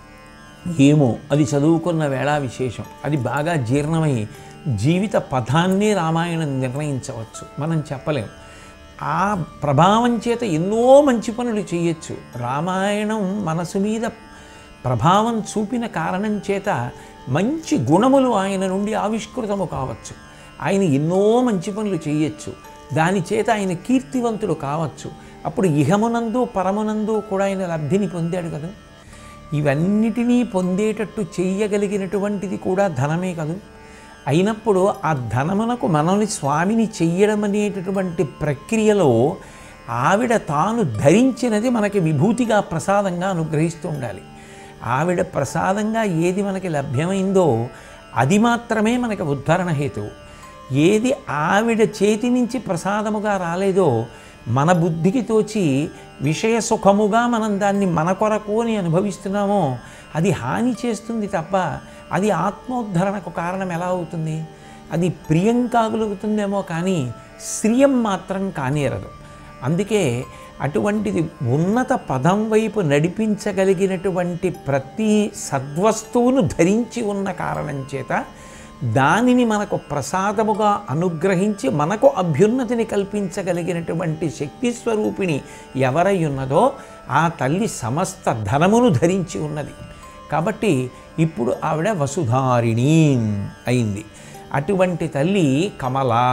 ఏమో అది చదువుకున్న వేళ విశేషం అది బాగా జీర్ణమై జీవిత పథాన్నే రామాయణం నిర్ణయించవచ్చు మనం చెప్పలేం ఆ ప్రభావం చేత ఎన్నో మంచి పనులు చేయొచ్చు రామాయణం మనసు మీద ప్రభావం చూపిన కారణం చేత మంచి గుణములు ఆయన నుండి ఆవిష్కృతము కావచ్చు ఆయన ఎన్నో మంచి పనులు చేయొచ్చు దాని చేత ఆయన కీర్తివంతుడు కావచ్చు అప్పుడు ఇహమునందు పరమునందు కూడా ఆయన లబ్ధిని పొందాడు కదా ఇవన్నిటినీ పొందేటట్టు చెయ్యగలిగినటువంటిది కూడా ధనమే కదూ అయినప్పుడు ఆ ధనమునకు మనల్ని స్వామిని చెయ్యడం అనేటటువంటి ప్రక్రియలో ఆవిడ తాను ధరించినది మనకి విభూతిగా ప్రసాదంగా అనుగ్రహిస్తూ ఉండాలి ఆవిడ ప్రసాదంగా ఏది మనకి లభ్యమైందో అది మాత్రమే మనకి ఉద్ధరణ హేతువు ఏది ఆవిడ చేతి నుంచి ప్రసాదముగా రాలేదో మన బుద్ధికి తోచి విషయ సుఖముగా మనం దాన్ని మన కొరకు అని అనుభవిస్తున్నామో అది హాని చేస్తుంది తప్ప అది ఆత్మోద్ధరణకు కారణం ఎలా అవుతుంది అది ప్రియం కాగలుగుతుందేమో కానీ శ్రియం మాత్రం కానేరదు అందుకే అటువంటిది ఉన్నత పదం వైపు నడిపించగలిగినటువంటి ప్రతి సద్వస్తువును ధరించి ఉన్న కారణం చేత దానిని మనకు ప్రసాదముగా అనుగ్రహించి మనకు అభ్యున్నతిని కల్పించగలిగినటువంటి శక్తి స్వరూపిణి ఎవరై ఉన్నదో ఆ తల్లి సమస్త ధనమును ధరించి ఉన్నది కాబట్టి ఇప్పుడు ఆవిడ వసుధారిణి అయింది అటువంటి తల్లి కమలా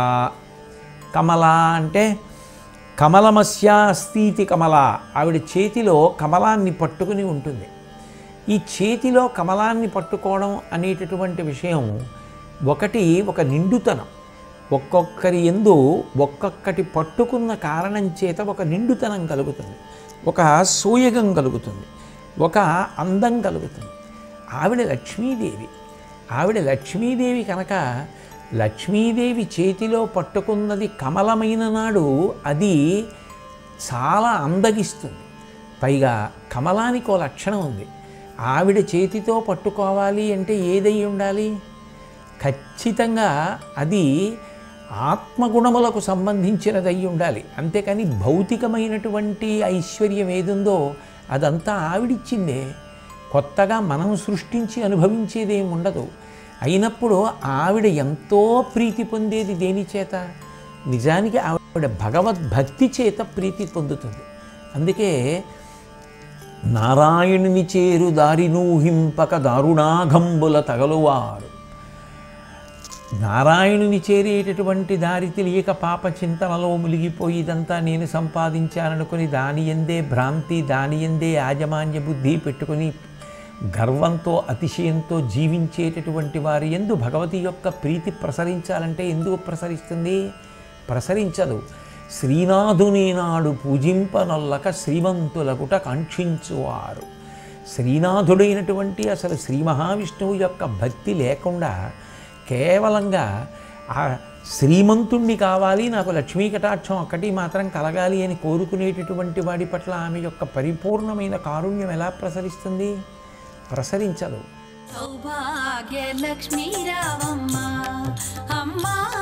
కమలా అంటే కమలమస్యాస్తీతి కమల ఆవిడ చేతిలో కమలాన్ని పట్టుకుని ఉంటుంది ఈ చేతిలో కమలాన్ని పట్టుకోవడం అనేటటువంటి విషయం ఒకటి ఒక నిండుతనం ఒక్కొక్కరి ఎందు ఒక్కొక్కటి పట్టుకున్న కారణం చేత ఒక నిండుతనం కలుగుతుంది ఒక సూయగం కలుగుతుంది ఒక అందం కలుగుతుంది ఆవిడ లక్ష్మీదేవి ఆవిడ లక్ష్మీదేవి కనుక లక్ష్మీదేవి చేతిలో పట్టుకున్నది కమలమైన నాడు అది చాలా అందగిస్తుంది పైగా కమలానికి ఓ లక్షణం ఉంది ఆవిడ చేతితో పట్టుకోవాలి అంటే ఏదై ఉండాలి ఖచ్చితంగా అది ఆత్మగుణములకు సంబంధించినదై ఉండాలి అంతేకాని భౌతికమైనటువంటి ఐశ్వర్యం ఏదుందో అదంతా ఆవిడిచ్చిందే కొత్తగా మనం సృష్టించి అనుభవించేదేం ఉండదు అయినప్పుడు ఆవిడ ఎంతో ప్రీతి పొందేది దేని చేత నిజానికి ఆవిడ భగవద్భక్తి చేత ప్రీతి పొందుతుంది అందుకే నారాయణుని చేరు దారినూహింపక దారుణాఘంబుల తగలువారు నారాయణుని చేరేటటువంటి దారి తెలియక పాప చింతనలో మునిగిపోయి ఇదంతా నేను సంపాదించాననుకుని దాని ఎందే భ్రాంతి దాని ఎందే యాజమాన్య బుద్ధి పెట్టుకుని గర్వంతో అతిశయంతో జీవించేటటువంటి వారి ఎందు భగవతి యొక్క ప్రీతి ప్రసరించాలంటే ఎందుకు ప్రసరిస్తుంది ప్రసరించదు శ్రీనాథుని నాడు పూజింపనొల్లక శ్రీమంతులకుట కాంక్షించువారు శ్రీనాథుడైనటువంటి అసలు శ్రీ మహావిష్ణువు యొక్క భక్తి లేకుండా కేవలంగా ఆ శ్రీమంతుణ్ణి కావాలి నాకు లక్ష్మీ కటాక్షం ఒక్కటి మాత్రం కలగాలి అని కోరుకునేటటువంటి వాడి పట్ల ఆమె యొక్క పరిపూర్ణమైన కారుణ్యం ఎలా ప్రసరిస్తుంది ప్రసరించదు సౌభాగ్య లక్ష్మీ రావమ్మ అమ్మా